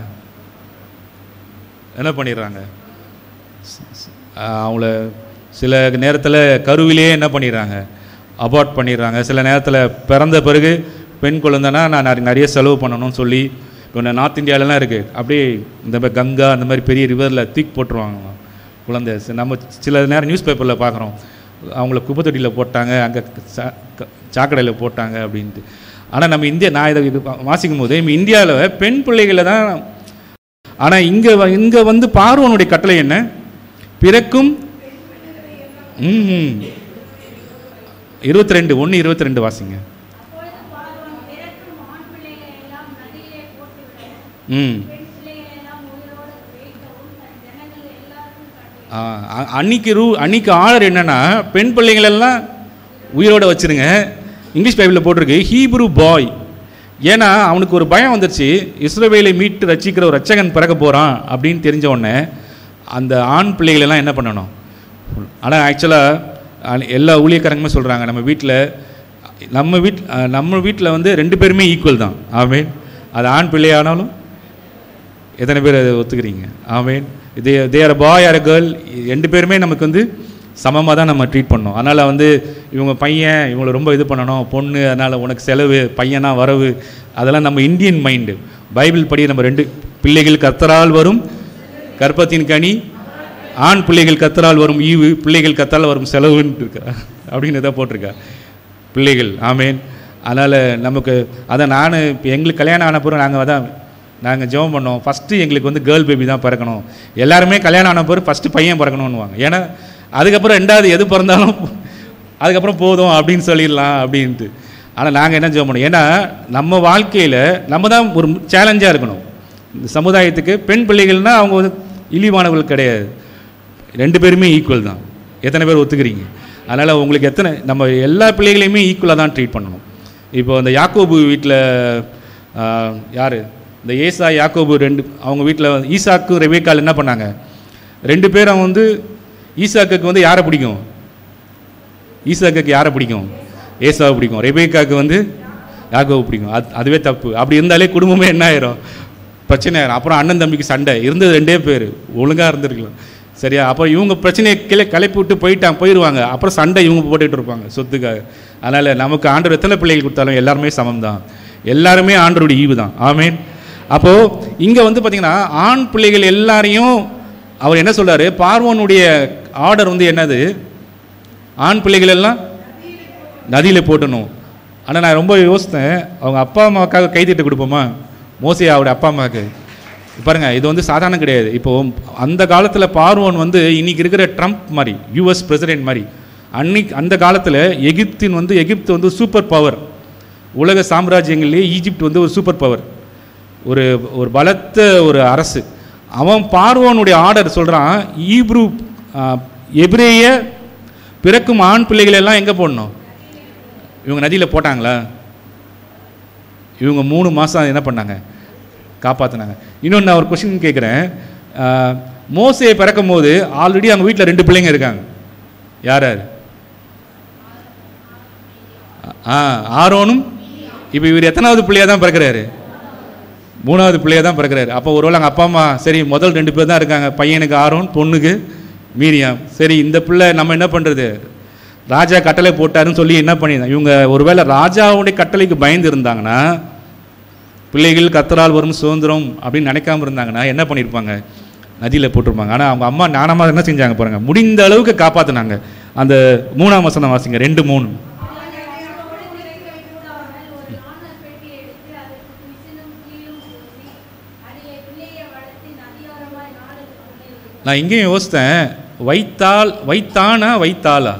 என்ன பண்ணிடுறாங்க ஸ்- ஸ்- ஆஹ் அவங்கள சில நேரத்தில் கருவிலேயே என்ன பண்ணிடுறாங்க அபார்ட் பண்ணிடுறாங்க சில நேரத்தில் பிறந்த பிறகு பெண் குழந்தைனா நான் நிறைய நிறைய செலவு பண்ணணும்னு சொல்லி இப்போ நார்த் இந்தியாவிலலாம் இருக்குது அப்படியே இந்த மாதிரி கங்கா அந்த மாதிரி பெரிய ரிவரில் தூக்கி போட்டுருவாங்க குழந்தை சி- நம்ம சில நேரம் நியூஸ் பேப்பரில் பார்க்குறோம் அவங்கள குப்பை தொட்டியில் போட்டாங்க அங்கே சாக்கடையில் போட்டாங்க அப்படின்ட்டு ஆனால் நம்ம இந்தியா நான் இதை இது வா- வாசிக்கும் போது நம்ம இந்தியாவில் பெண் பிள்ளைகளை தான் ஆனால் இங்கே இங்கே வந்து பார்வனுடைய கட்டளை என்ன பிறக்கும் ம் இருபத்தி ரெண்டு ஒன்று இருபத்தி ரெண்டு வாசிங்க அப்பொழுது பார்வோன் பிறக்கும் ஆண் பிள்ளைகளை எல்லாம் நதியிலே போட்டுவிடவும் ம் பெண் பிள்ளைகளை எல்லாம் உயிரோடு வைக்கவும் தன் ஜனங்கள் எல்லாருக்கும் கட்டளை ஆ, அ- அன்னைக்கு ரூ அன்னைக்கு ஆர்டர் என்னன்னா பெண் பிள்ளைங்களெல்லாம் உயிரோட வச்சிருங்க இங்கிலீஷ் பைபிளில் போட்டிருக்கு ஹீப்ரு பாய் ஏன்னா அவனுக்கு ஒரு பயம் வந்துருச்சு இஸ்ரவேலை மீட்டு ரட்சிக்கிற ஒரு ரட்சகன் பிறக்க போகிறான் அப்படின்னு தெரிஞ்ச உடனே அந்த ஆண் பிள்ளைகளெல்லாம் என்ன பண்ணணும் ஆனால் ஆக்சுவலாக எல்லா ஊழியக்காரங்களுமே சொல்கிறாங்க நம்ம வீட்டில் நம்ம வீட் அஹ், நம்ம வீட்டில் வந்து ரெண்டு பேருமே ஈக்குவல் தான் ஆமேன் அது ஆண் பிள்ளையானாலும் எத்தனை பேர் அதை ஒத்துக்கிறீங்க ஆமேன் இதே தேர் பாய் ஆர் கேர்ள் ரெண்டு பேருமே நமக்கு வந்து சமமாக தான் நம்ம ட்ரீட் பண்ணோம் அதனால் வந்து இவங்க பையன் இவங்களை ரொம்ப இது பண்ணணும் பொண்ணு அதனால் உனக்கு செலவு பையனா வரவு அதெல்லாம் நம்ம இந்தியன் மைண்டு பைபிள் படி நம்ம ரெண்டு பிள்ளைகள் கத்தரால் வரும் கற்பத்தின் கனி ஆண் பிள்ளைகள் கத்தரால் வரும் ஈவு பிள்ளைகள் கத்தரால் வரும் செலவுன்னு இருக்கா அப்படின்னு தான் போட்டிருக்கா பிள்ளைகள் ஆமேன் அதனால் நமக்கு அதை நான் இப்போ எங்களுக்கு கல்யாணம் ஆன பிறகு நாங்கள் அதான் நாங்கள் ஜெபம் பண்ணோம் ஃபஸ்ட்டு எங்களுக்கு வந்து கேர்ள் பேபி தான் பிறக்கணும் எல்லாருமே கல்யாணம் ஆன பிறகு ஃபஸ்ட்டு பையன் பிறக்கணும்னுவாங்க ஏன்னா அதுக்கப்புறம் ரெண்டாவது எது பிறந்தாலும் அதுக்கப்புறம் போதும் அப்படின்னு சொல்லிடலாம் அப்படின்ட்டு ஆனால் நாங்கள் என்ன ஜெபம் பண்ணோம் ஏன்னா நம்ம வாழ்க்கையில் நம்ம தான் ஒரு சேலஞ்சாக இருக்கணும் இந்த சமுதாயத்துக்கு பெண் பிள்ளைகள்னால் அவங்க வந்து இழிவானவர்கள் கிடையாது ரெண்டு பேருமே ஈக்குவல் தான் எத்தனை பேர் ஒத்துக்கிறீங்க அதனால் உங்களுக்கு எத்தனை நம்ம எல்லா பிள்ளைகளையுமே ஈக்குவலாக தான் ட்ரீட் பண்ணணும் இப்போ அந்த யாக்கோபு வீட்டில் யார் இந்த ஏசா யாக்கோபு ரெண்டு அவங்க வீட்டில் ஈசாக்கு ரெபேக்கால் என்ன பண்ணாங்க ரெண்டு பேரும் வந்து ஈசாக்குக்கு வந்து யாரை பிடிக்கும் ஈசாக்குக்கு யாரை பிடிக்கும் ஏசாவை பிடிக்கும் ரெபேக்காக்கு வந்து யாக்கோவை பிடிக்கும் அது அதுவே தப்பு அப்படி இருந்தாலே குடும்பமே என்ன ஆயிரும் பிரச்சனை ஆயிரும் அப்புறம் அண்ணன் தம்பிக்கு சண்டை இருந்தது ரெண்டே பேர் ஒழுங்காக இருந்திருக்கலாம் சரியா அப்போ இவங்க பிரச்சனையை கிளை கிளப்பி விட்டு போயிட்டாங்க போயிடுவாங்க அப்புறம் சண்டை இவங்க போட்டுட்டு இருப்பாங்க சொத்துக்காக அதனால் நமக்கு ஆண்டவர் எத்தனை பிள்ளைகள் கொடுத்தாலும் எல்லாருமே சமம் தான் எல்லாருமே ஆண்டவருடைய ஈவு தான் ஆமேன் அப்போது இங்கே வந்து பார்த்திங்கன்னா ஆண் பிள்ளைகள் எல்லாரையும் அவர் என்ன சொல்றாரு பார்வோனுடைய ஆர்டர் வந்து என்னது ஆண் பிள்ளைகள் எல்லாம் நதியில் போட்டணும் ஆனால் நான் ரொம்ப யோசித்தேன் அவங்க அப்பா அம்மாவுக்காக கைத்திட்டு கொடுப்போமா மோசியாவோட அப்பா அம்மாவுக்கு பாருங்க இது வந்து சாதாரணம் கிடையாது இப்போ அந்த காலத்தில் பார்வோன் வந்து இன்னைக்கு இருக்கிற ட்ரம்ப் மாதிரி யூஎஸ் பிரசிடென்ட் மாதிரி அன்னைக்கு அந்த காலத்தில் எகிப்தின் வந்து எகிப்து வந்து சூப்பர் பவர் உலக சாம்ராஜ்யங்கள்லேயே ஈஜிப்ட் வந்து ஒரு சூப்பர் பவர் ஒரு ஒரு பலத்த ஒரு அரசு அவன் பார்வோனுடைய ஆர்டர் சொல்கிறான் ஈப்ரூ எபிரேய பிறக்கும் ஆண் பிள்ளைகள் எல்லாம் எங்கே போடணும் இவங்க நதியில் போட்டாங்களா இவங்க மூணு மாதம் என்ன பண்ணாங்க காப்பாற்றினாங்க இன்னொன்று நான் ஒரு கொஷின் கேட்குறேன் மோசையை பிறக்கும் போது ஆல்ரெடி அவங்க வீட்டில் ரெண்டு பிள்ளைங்க இருக்காங்க யார் யார் ஆ ஆரோனும் இப்போ இவர் எத்தனாவது பிள்ளையாக தான் பிறக்கிறாரு மூணாவது பிள்ளையாக தான் பிறக்கிறாரு அப்போ ஒருவேளை அவங்க அப்பா அம்மா சரி முதல் ரெண்டு பேர் தான் இருக்காங்க பையனுக்கு ஆரோன் பொண்ணுக்கு மீரியாம் சரி இந்த பிள்ளை நம்ம என்ன பண்ணுறது ராஜா கட்டளை போட்டாருன்னு சொல்லி என்ன பண்ணியிருந்தாங்க இவங்க ஒருவேளை ராஜாவுடைய கட்டளைக்கு பயந்து இருந்தாங்கன்னா பிள்ளைகள் கத்தரால் வரும் சுதந்திரம் அப்படின்னு நினைக்காம இருந்தாங்கன்னா என்ன பண்ணியிருப்பாங்க நதியில் போட்டிருப்பாங்க ஆனால் அவங்க அம்மா நானமாக என்ன செஞ்சாங்க பாருங்க முடிந்த அளவுக்கு காப்பாற்றினாங்க அந்த மூணாம் வசனம் வாசிங்க ரெண்டு மூணு ஒரு நாணல் பெட்டி எடுத்து அதற்கு மிசினும் கீழும் பூசி அதிலே பிள்ளையை வளர்த்து நதியோரமாய் நாளுக்கு கொண்டு நான் இங்கேயும் யோசித்தேன் வைத்தால் வைத்தானா வைத்தாளா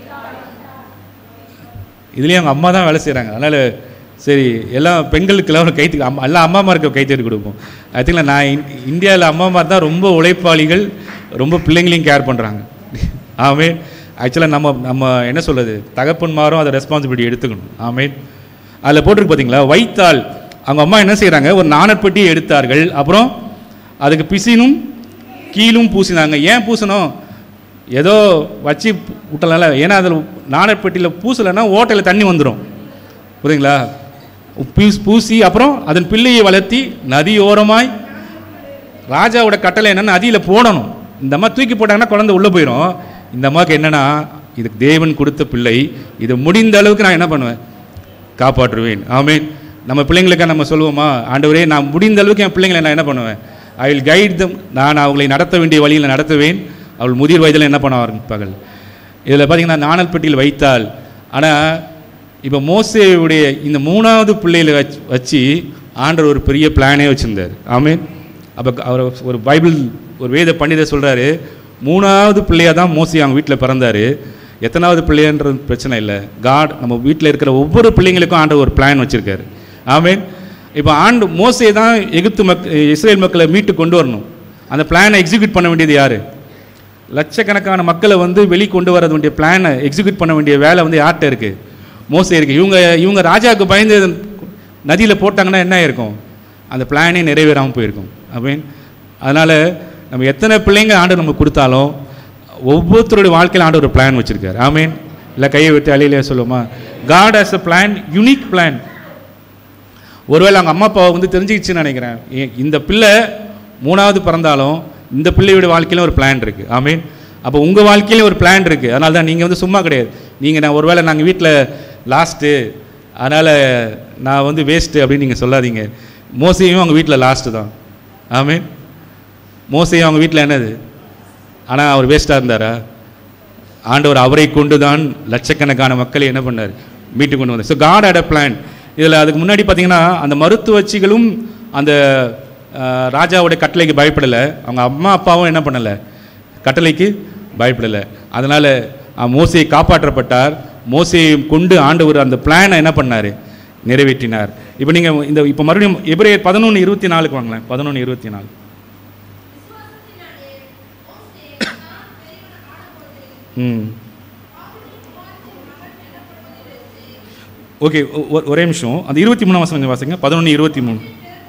இதுலேயும் அவங்க அம்மா தான் வேலை செய்கிறாங்க அதனால் சரி எல்லாம் பெண்களுக்கெல்லாம் ஒரு கைத்து அம்மா எல்லா அம்மாமாருக்கு கைத்தறி கொடுப்போம் ஐ திங்க் நான் இந்தியாவில் அம்மாமார் தான் ரொம்ப உழைப்பாளிகள் ரொம்ப பிள்ளைங்களையும் கேர் பண்ணுறாங்க ஆமே ஆக்சுவலாக நம்ம நம்ம என்ன சொல்கிறது தகப்பன்மாரும் அதை ரெஸ்பான்சிபிலிட்டி எடுத்துக்கணும் ஆமே அதில் போட்டிருக்கு பார்த்தீங்களா வைத்தால் அவங்க அம்மா என்ன செய்கிறாங்க ஒரு நாணற்பட்டியை எடுத்தார்கள் அப்புறம் அதுக்கு பிசினும் கீழும் பூசினாங்க ஏன் பூசணும் ஏதோ வச்சு விட்டலாம்ல ஏன்னா அதில் நாணற்பட்டியில் பூசலைன்னா ஓட்டையில் தண்ணி வந்துடும் புரியுங்களா பூஸ் பூசி அப்புறம் அதன் பிள்ளையை வளர்த்தி நதியோரமாய் ராஜாவோட கட்டளை என்னன்னா நதியில் போடணும் இந்த அம்மா தூக்கி போட்டாங்கன்னா குழந்தை உள்ளே போயிடும் இந்த அம்மாவுக்கு என்னன்னா இதுக்கு தேவன் கொடுத்த பிள்ளை இது முடிந்த அளவுக்கு நான் என்ன பண்ணுவேன் காப்பாற்றுவேன் ஆமீன் நம்ம பிள்ளைங்களுக்காக நம்ம சொல்லுவோமா ஆண்டவரே நான் முடிந்த அளவுக்கு என் பிள்ளைங்களை நான் என்ன பண்ணுவேன் ஐ வில் கைட் தம் நான் அவங்களை நடத்த வேண்டிய வழியில் நடத்துவேன் அவள் முதிர் வயதில் என்ன பண்ண ஆரம்பிப்பார்கள் இதில் பார்த்தீங்கன்னா நாணல் பெட்டியில் வைத்தால் ஆனால் இப்போ மோசேவுடைய இந்த மூணாவது பிள்ளையில வச்சு வச்சு ஆண்டவர் ஒரு பெரிய பிளானே வச்சுருந்தார் ஆமீன் அப்போ அவர் ஒரு பைபிள் ஒரு வேத பண்டிதர் சொல்கிறாரு மூணாவது பிள்ளையாக தான் மோசி அவங்க வீட்டில் பிறந்தார் எத்தனாவது பிள்ளைன்றது பிரச்சனை இல்லை காட் நம்ம வீட்டில் இருக்கிற ஒவ்வொரு பிள்ளைங்களுக்கும் ஆண்டவர் ஒரு பிளான் வச்சுருக்காரு ஆமீன் இப்போ ஆண்டு மோசே தான் எகிப்து மக் இஸ்ரேல் மக்களை மீட்டு கொண்டு வரணும் அந்த பிளானை எக்ஸிக்யூட் பண்ண வேண்டியது யார் லட்சக்கணக்கான மக்களை வந்து வெளி கொண்டு வர வேண்டிய பிளானை எக்ஸிக்யூட் பண்ண வேண்டிய வேலை வந்து யார்கிட்ட இருக்குது மோசே இருக்குது இவங்க இவங்க ராஜாவுக்கு பயந்து நதியில் போட்டாங்கன்னா என்ன இருக்கும் அந்த பிளானே நிறைவேறாமல் போயிருக்கும் அப்படின்னு அதனால் நம்ம எத்தனை பிள்ளைங்க ஆண்டு நமக்கு கொடுத்தாலும் ஒவ்வொருத்தருடைய வாழ்க்கையில் ஆண்டு ஒரு பிளான் வச்சுருக்காரு ஆமீன் இல்லை கையை விட்டு அழியிலே சொல்லுவோமா God has a plan unique plan ஒருவேளை அவங்க அம்மா அப்பாவை வந்து தெரிஞ்சுக்கிச்சுன்னு நினைக்கிறேன் ஏ- இந்த பிள்ளை மூணாவது பிறந்தாலும் இந்த பிள்ளையோட வாழ்க்கையில ஒரு பிளான் இருக்குது ஆமீன் அப்போ உங்கள் வாழ்க்கையில ஒரு பிளான் இருக்குது அதனால தான் நீங்கள் வந்து சும்மா கிடையாது நீங்கள் நான் ஒருவேளை நாங்கள் வீட்டில் லாஸ்ட்டு அதனால் நான் வந்து வேஸ்ட்டு அப்படின்னு நீங்கள் சொல்லாதீங்க மோசையும் அவங்க வீட்டில் லாஸ்ட்டு தான் ஆமீன் மோசையும் அவங்க வீட்டில் என்னது ஆனால் அவர் வேஸ்ட்டாக இருந்தாரா ஆண்டவர் அவரை கொண்டு தான் லட்சக்கணக்கான மக்களை என்ன பண்ணார் மீட்டு கொண்டு வந்தார் so God had a plan இதில் அதுக்கு முன்னாடி பார்த்தீங்கன்னா அந்த மருத்துவச்சிகளும் அந்த அஹ், ராஜாவுடைய கட்டளைக்கு பயப்படலை அவங்க அம்மா அப்பாவும் என்ன பண்ணலை கட்டளைக்கு பயப்படலை அதனால் மோசையை காப்பாற்றப்பட்டார் மோசையை கொண்டு ஆண்டவர் அந்த பிளானை என்ன பண்ணார் நிறைவேற்றினார் இப்போ நீங்கள் இந்த இப்போ மறுபடியும் எபிரேயர் பதினொன்று இருபத்தி நாலுக்கு வாங்களேன் பதினொன்று இருபத்தி நாலு ம் ஓகே ஒ- ஒ- ஒரே நிமிஷம் அந்த இருபத்தி மூணாம் வசனம் கொஞ்சம் வாசிங்க பதினொன்று இருபத்தி மூணு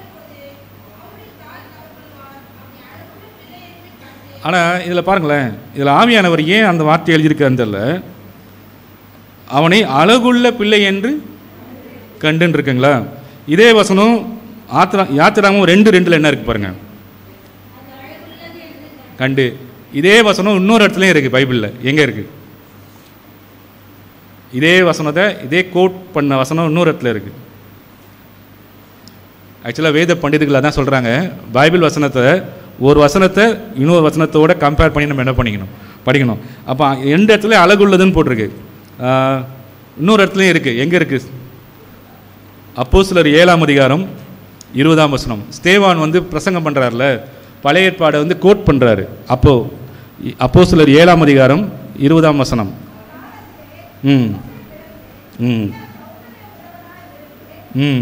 ஆனால் இதில் பாருங்களேன் இதில் ஆவியானவர் ஏன் அந்த வார்த்தை எழுதியிருக்காருன்னு தெரியல அவனை அழகுள்ள பிள்ளை என்று கண்டுன்னு இருக்குங்களா இதே வசனம் ஆத்திரா யாத்திராமும் ரெண்டு ரெண்டில் என்ன இருக்கு பாருங்க கண்டு இதே வசனம் இன்னொரு இடத்துலையும் இருக்குது பைபிளில் எங்கே இருக்குது இதே வசனத்தை இதே கோட் பண்ண வசனம் இன்னொரு இடத்துல இருக்குது ஆக்சுவலாக வேத பண்டிதர்கள் அதான் சொல்கிறாங்க பைபிள் வசனத்தை ஒரு வசனத்தை இன்னொரு வசனத்தோட கம்பேர் பண்ணி நம்ம என்ன பண்ணிக்கணும் படிக்கணும் அப்போ எந்த இடத்துல அழகுள்ளதுன்னு போட்டிருக்கு ஆஹ், இன்னொரு இடத்துலையும் இருக்குது எங்கே இருக்குது அப்போ சிலர் ஏழாம் அதிகாரம் இருபதாம் வசனம் ஸ்தேவான் வந்து பிரசங்கம் பண்ணுறாருல பழைய ஏற்பாடை வந்து கோட் பண்ணுறாரு அப்போ அப்போ சிலர் ஏழாம் அதிகாரம் இருபதாம் வசனம் ம் ம் ம்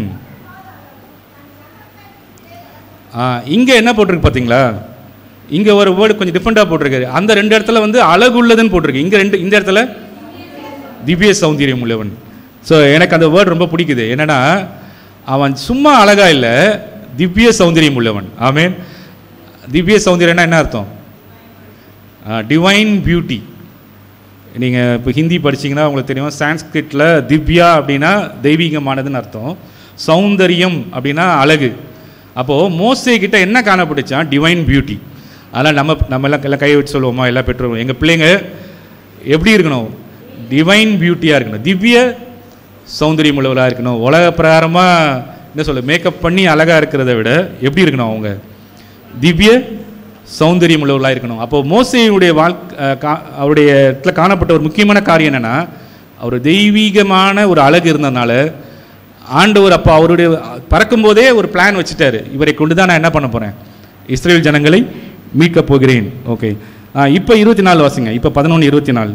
ஆ இங்கே என்ன போட்டிருக்கு பார்த்தீங்களா இங்கே ஒரு வேர்டு கொஞ்சம் டிஃப்ரெண்ட்டாக போட்டிருக்காரு அந்த ரெண்டு இடத்துல வந்து அழகுள்ளதுன்னு போட்டிருக்கு இங்கே ரெண்டு இந்த இடத்துல திவ்ய சௌந்தரியம் உள்ளவன் ஸோ எனக்கு அந்த வேர்டு ரொம்ப பிடிக்குது என்னன்னா அவன் சும்மா அழகா இல்லை திவ்ய சௌந்தரியம் உள்ளவன் ஆமேன் திவ்ய சௌந்தரியம்னா என்ன அர்த்தம் டிவைன் பியூட்டி நீங்கள் இப்போ ஹிந்தி படிச்சீங்கன்னா உங்களுக்கு தெரியும் சான்ஸ்கிரிட்டில் திவ்யா அப்படின்னா தெய்வீகமானதுன்னு அர்த்தம் சௌந்தரியம் அப்படின்னா அழகு அப்போது மோசே கிட்ட என்ன காணப்பட்டுச்சான் டிவைன் பியூட்டி அதனால் நம்ம நம்ம எல்லாம் எல்லாம் கை வச்சு சொல்லுவோமா எல்லா பெற்றோரும் எங்கள் பிள்ளைங்க எப்படி இருக்கணும் டிவைன் பியூட்டியாக இருக்கணும் திவ்ய சௌந்தரியம் உள்ளவளாக இருக்கணும் உலக பிரகாரமாக என்ன சொல்ல மேக்கப் பண்ணி அழகாக இருக்கிறத விட எப்படி இருக்கணும் அவங்க திவ்ய சௌந்தரியம் உள்ளவர்களாக இருக்கணும் அப்போ மோசையுடைய வாழ்க்கை அவருடைய இடத்துல காணப்பட்ட ஒரு முக்கியமான காரியம் என்னன்னா அவர் தெய்வீகமான ஒரு அழகு இருந்ததுனால ஆண்டவர் அப்போ அவருடைய பறக்கும்போதே ஒரு பிளான் வச்சுட்டாரு இவரை கொண்டு தான் நான் என்ன பண்ண போகிறேன் இஸ்ரேல் ஜனங்களை மீட்கப் போகிறேன் ஓகே இப்போ இருபத்தி நாலு வாசிங்க இப்போ பதினொன்று இருபத்தி நாலு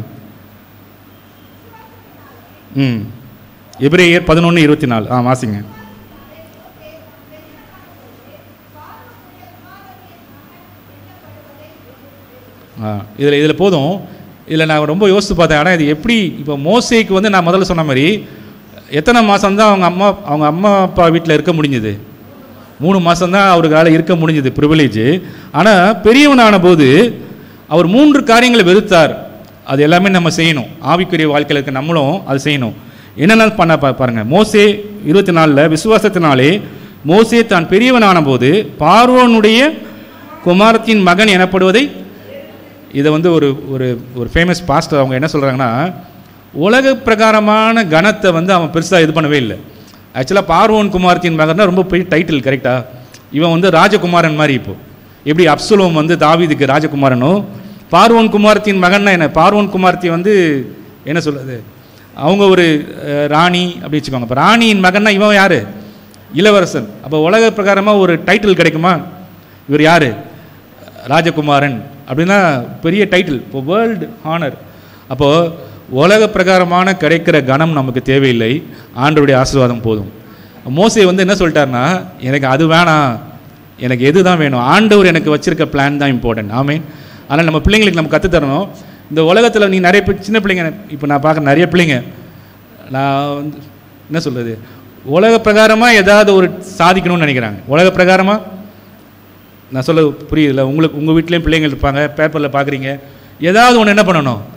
ம் எபிரேயர் பதினொன்று இருபத்தி நாலு ஆ வாசிங்க ஆ இதில் இதில் போதும் இதில் நான் ரொம்ப யோசித்து பார்த்தேன் ஆனால் இது எப்படி இப்போ மோசேக்கு வந்து நான் முதல்ல சொன்ன மாதிரி எத்தனை மாதம் தான் அவங்க அம்மா அவங்க அம்மா அப்பா வீட்டில் இருக்க முடிஞ்சது மூணு மாதம் தான் அவருக்கால இருக்க முடிஞ்சது ப்ரிவிலேஜ் ஆனால் பெரியவனான போது அவர் மூன்று காரியங்களை வெறுத்தார் அது எல்லாமே நம்ம செய்யணும் ஆவிக்குரிய வாழ்க்கையில் இருக்க நம்மளும் அது செய்யணும் என்னென்ன பண்ண பா பாருங்க மோசே இருபத்தி நாலில் விசுவாசத்தினாலே மோசே தான் பெரியவனான போது பார்வோனுடைய குமாரத்தின் மகன் எனப்படுவதை இதை வந்து ஒரு ஒரு ஒரு ஃபேமஸ் பாஸ்டர் அவங்க என்ன சொல்கிறாங்கன்னா உலக பிரகாரமான கணத்தை வந்து அவன் பெருசாக இது பண்ணவே இல்லை ஆக்சுவலாக பார்வோன் குமாரத்தின் மகன்னா ரொம்ப பெரிய டைட்டில் கரெக்டா இவன் வந்து ராஜகுமாரன் மாதிரி இப்போ எப்படி அப்சுலோம் வந்து தாவீதுக்கு ராஜகுமாரனோ பார்வோன் குமாரத்தின் மகன்னா என்ன பார்வோன் குமாரத்தி வந்து என்ன சொல்றது அவங்க ஒரு அஹ், ராணி அப்படி வச்சுக்கோங்க இப்போ ராணியின் மகன்னா இவன் யார் இளவரசன் அப்போ உலக பிரகாரமாக ஒரு டைட்டில் கிடைக்குமா இவர் யார் ராஜகுமாரன் அப்படின்னா பெரிய டைட்டில் இப்போ வேர்ல்டு ஹானர் அப்போது உலக பிரகாரமான கிடைக்கிற கணம் நமக்கு தேவையில்லை ஆண்டவருடைய ஆசீர்வாதம் போதும் மோசே வந்து என்ன சொல்லிட்டாருன்னா எனக்கு அது வேணாம் எனக்கு எது தான் வேணும் ஆண்டவர் எனக்கு வச்சிருக்க பிளான் தான் இம்பார்ட்டன்ட் ஆமீன் ஆனால் நம்ம பிள்ளைங்களுக்கு நம்ம கற்றுத் தரணும் இந்த உலகத்தில் நீ நிறைய பேர் சின்ன பிள்ளைங்க இப்போ நான் பார்க்குற நிறைய பிள்ளைங்க நான் வந்து என்ன சொல்கிறது உலக பிரகாரமாக ஏதாவது ஒரு சாதிக்கணும்னு நினைக்கிறாங்க உலக பிரகாரமாக நான் சொல்ல புரியுதுல்ல உங்களுக்கு உங்கள் வீட்லேயும் பிள்ளைங்க இருப்பாங்க பேப்பரில் பார்க்குறீங்க ஏதாவது ஒன்று என்ன பண்ணணும்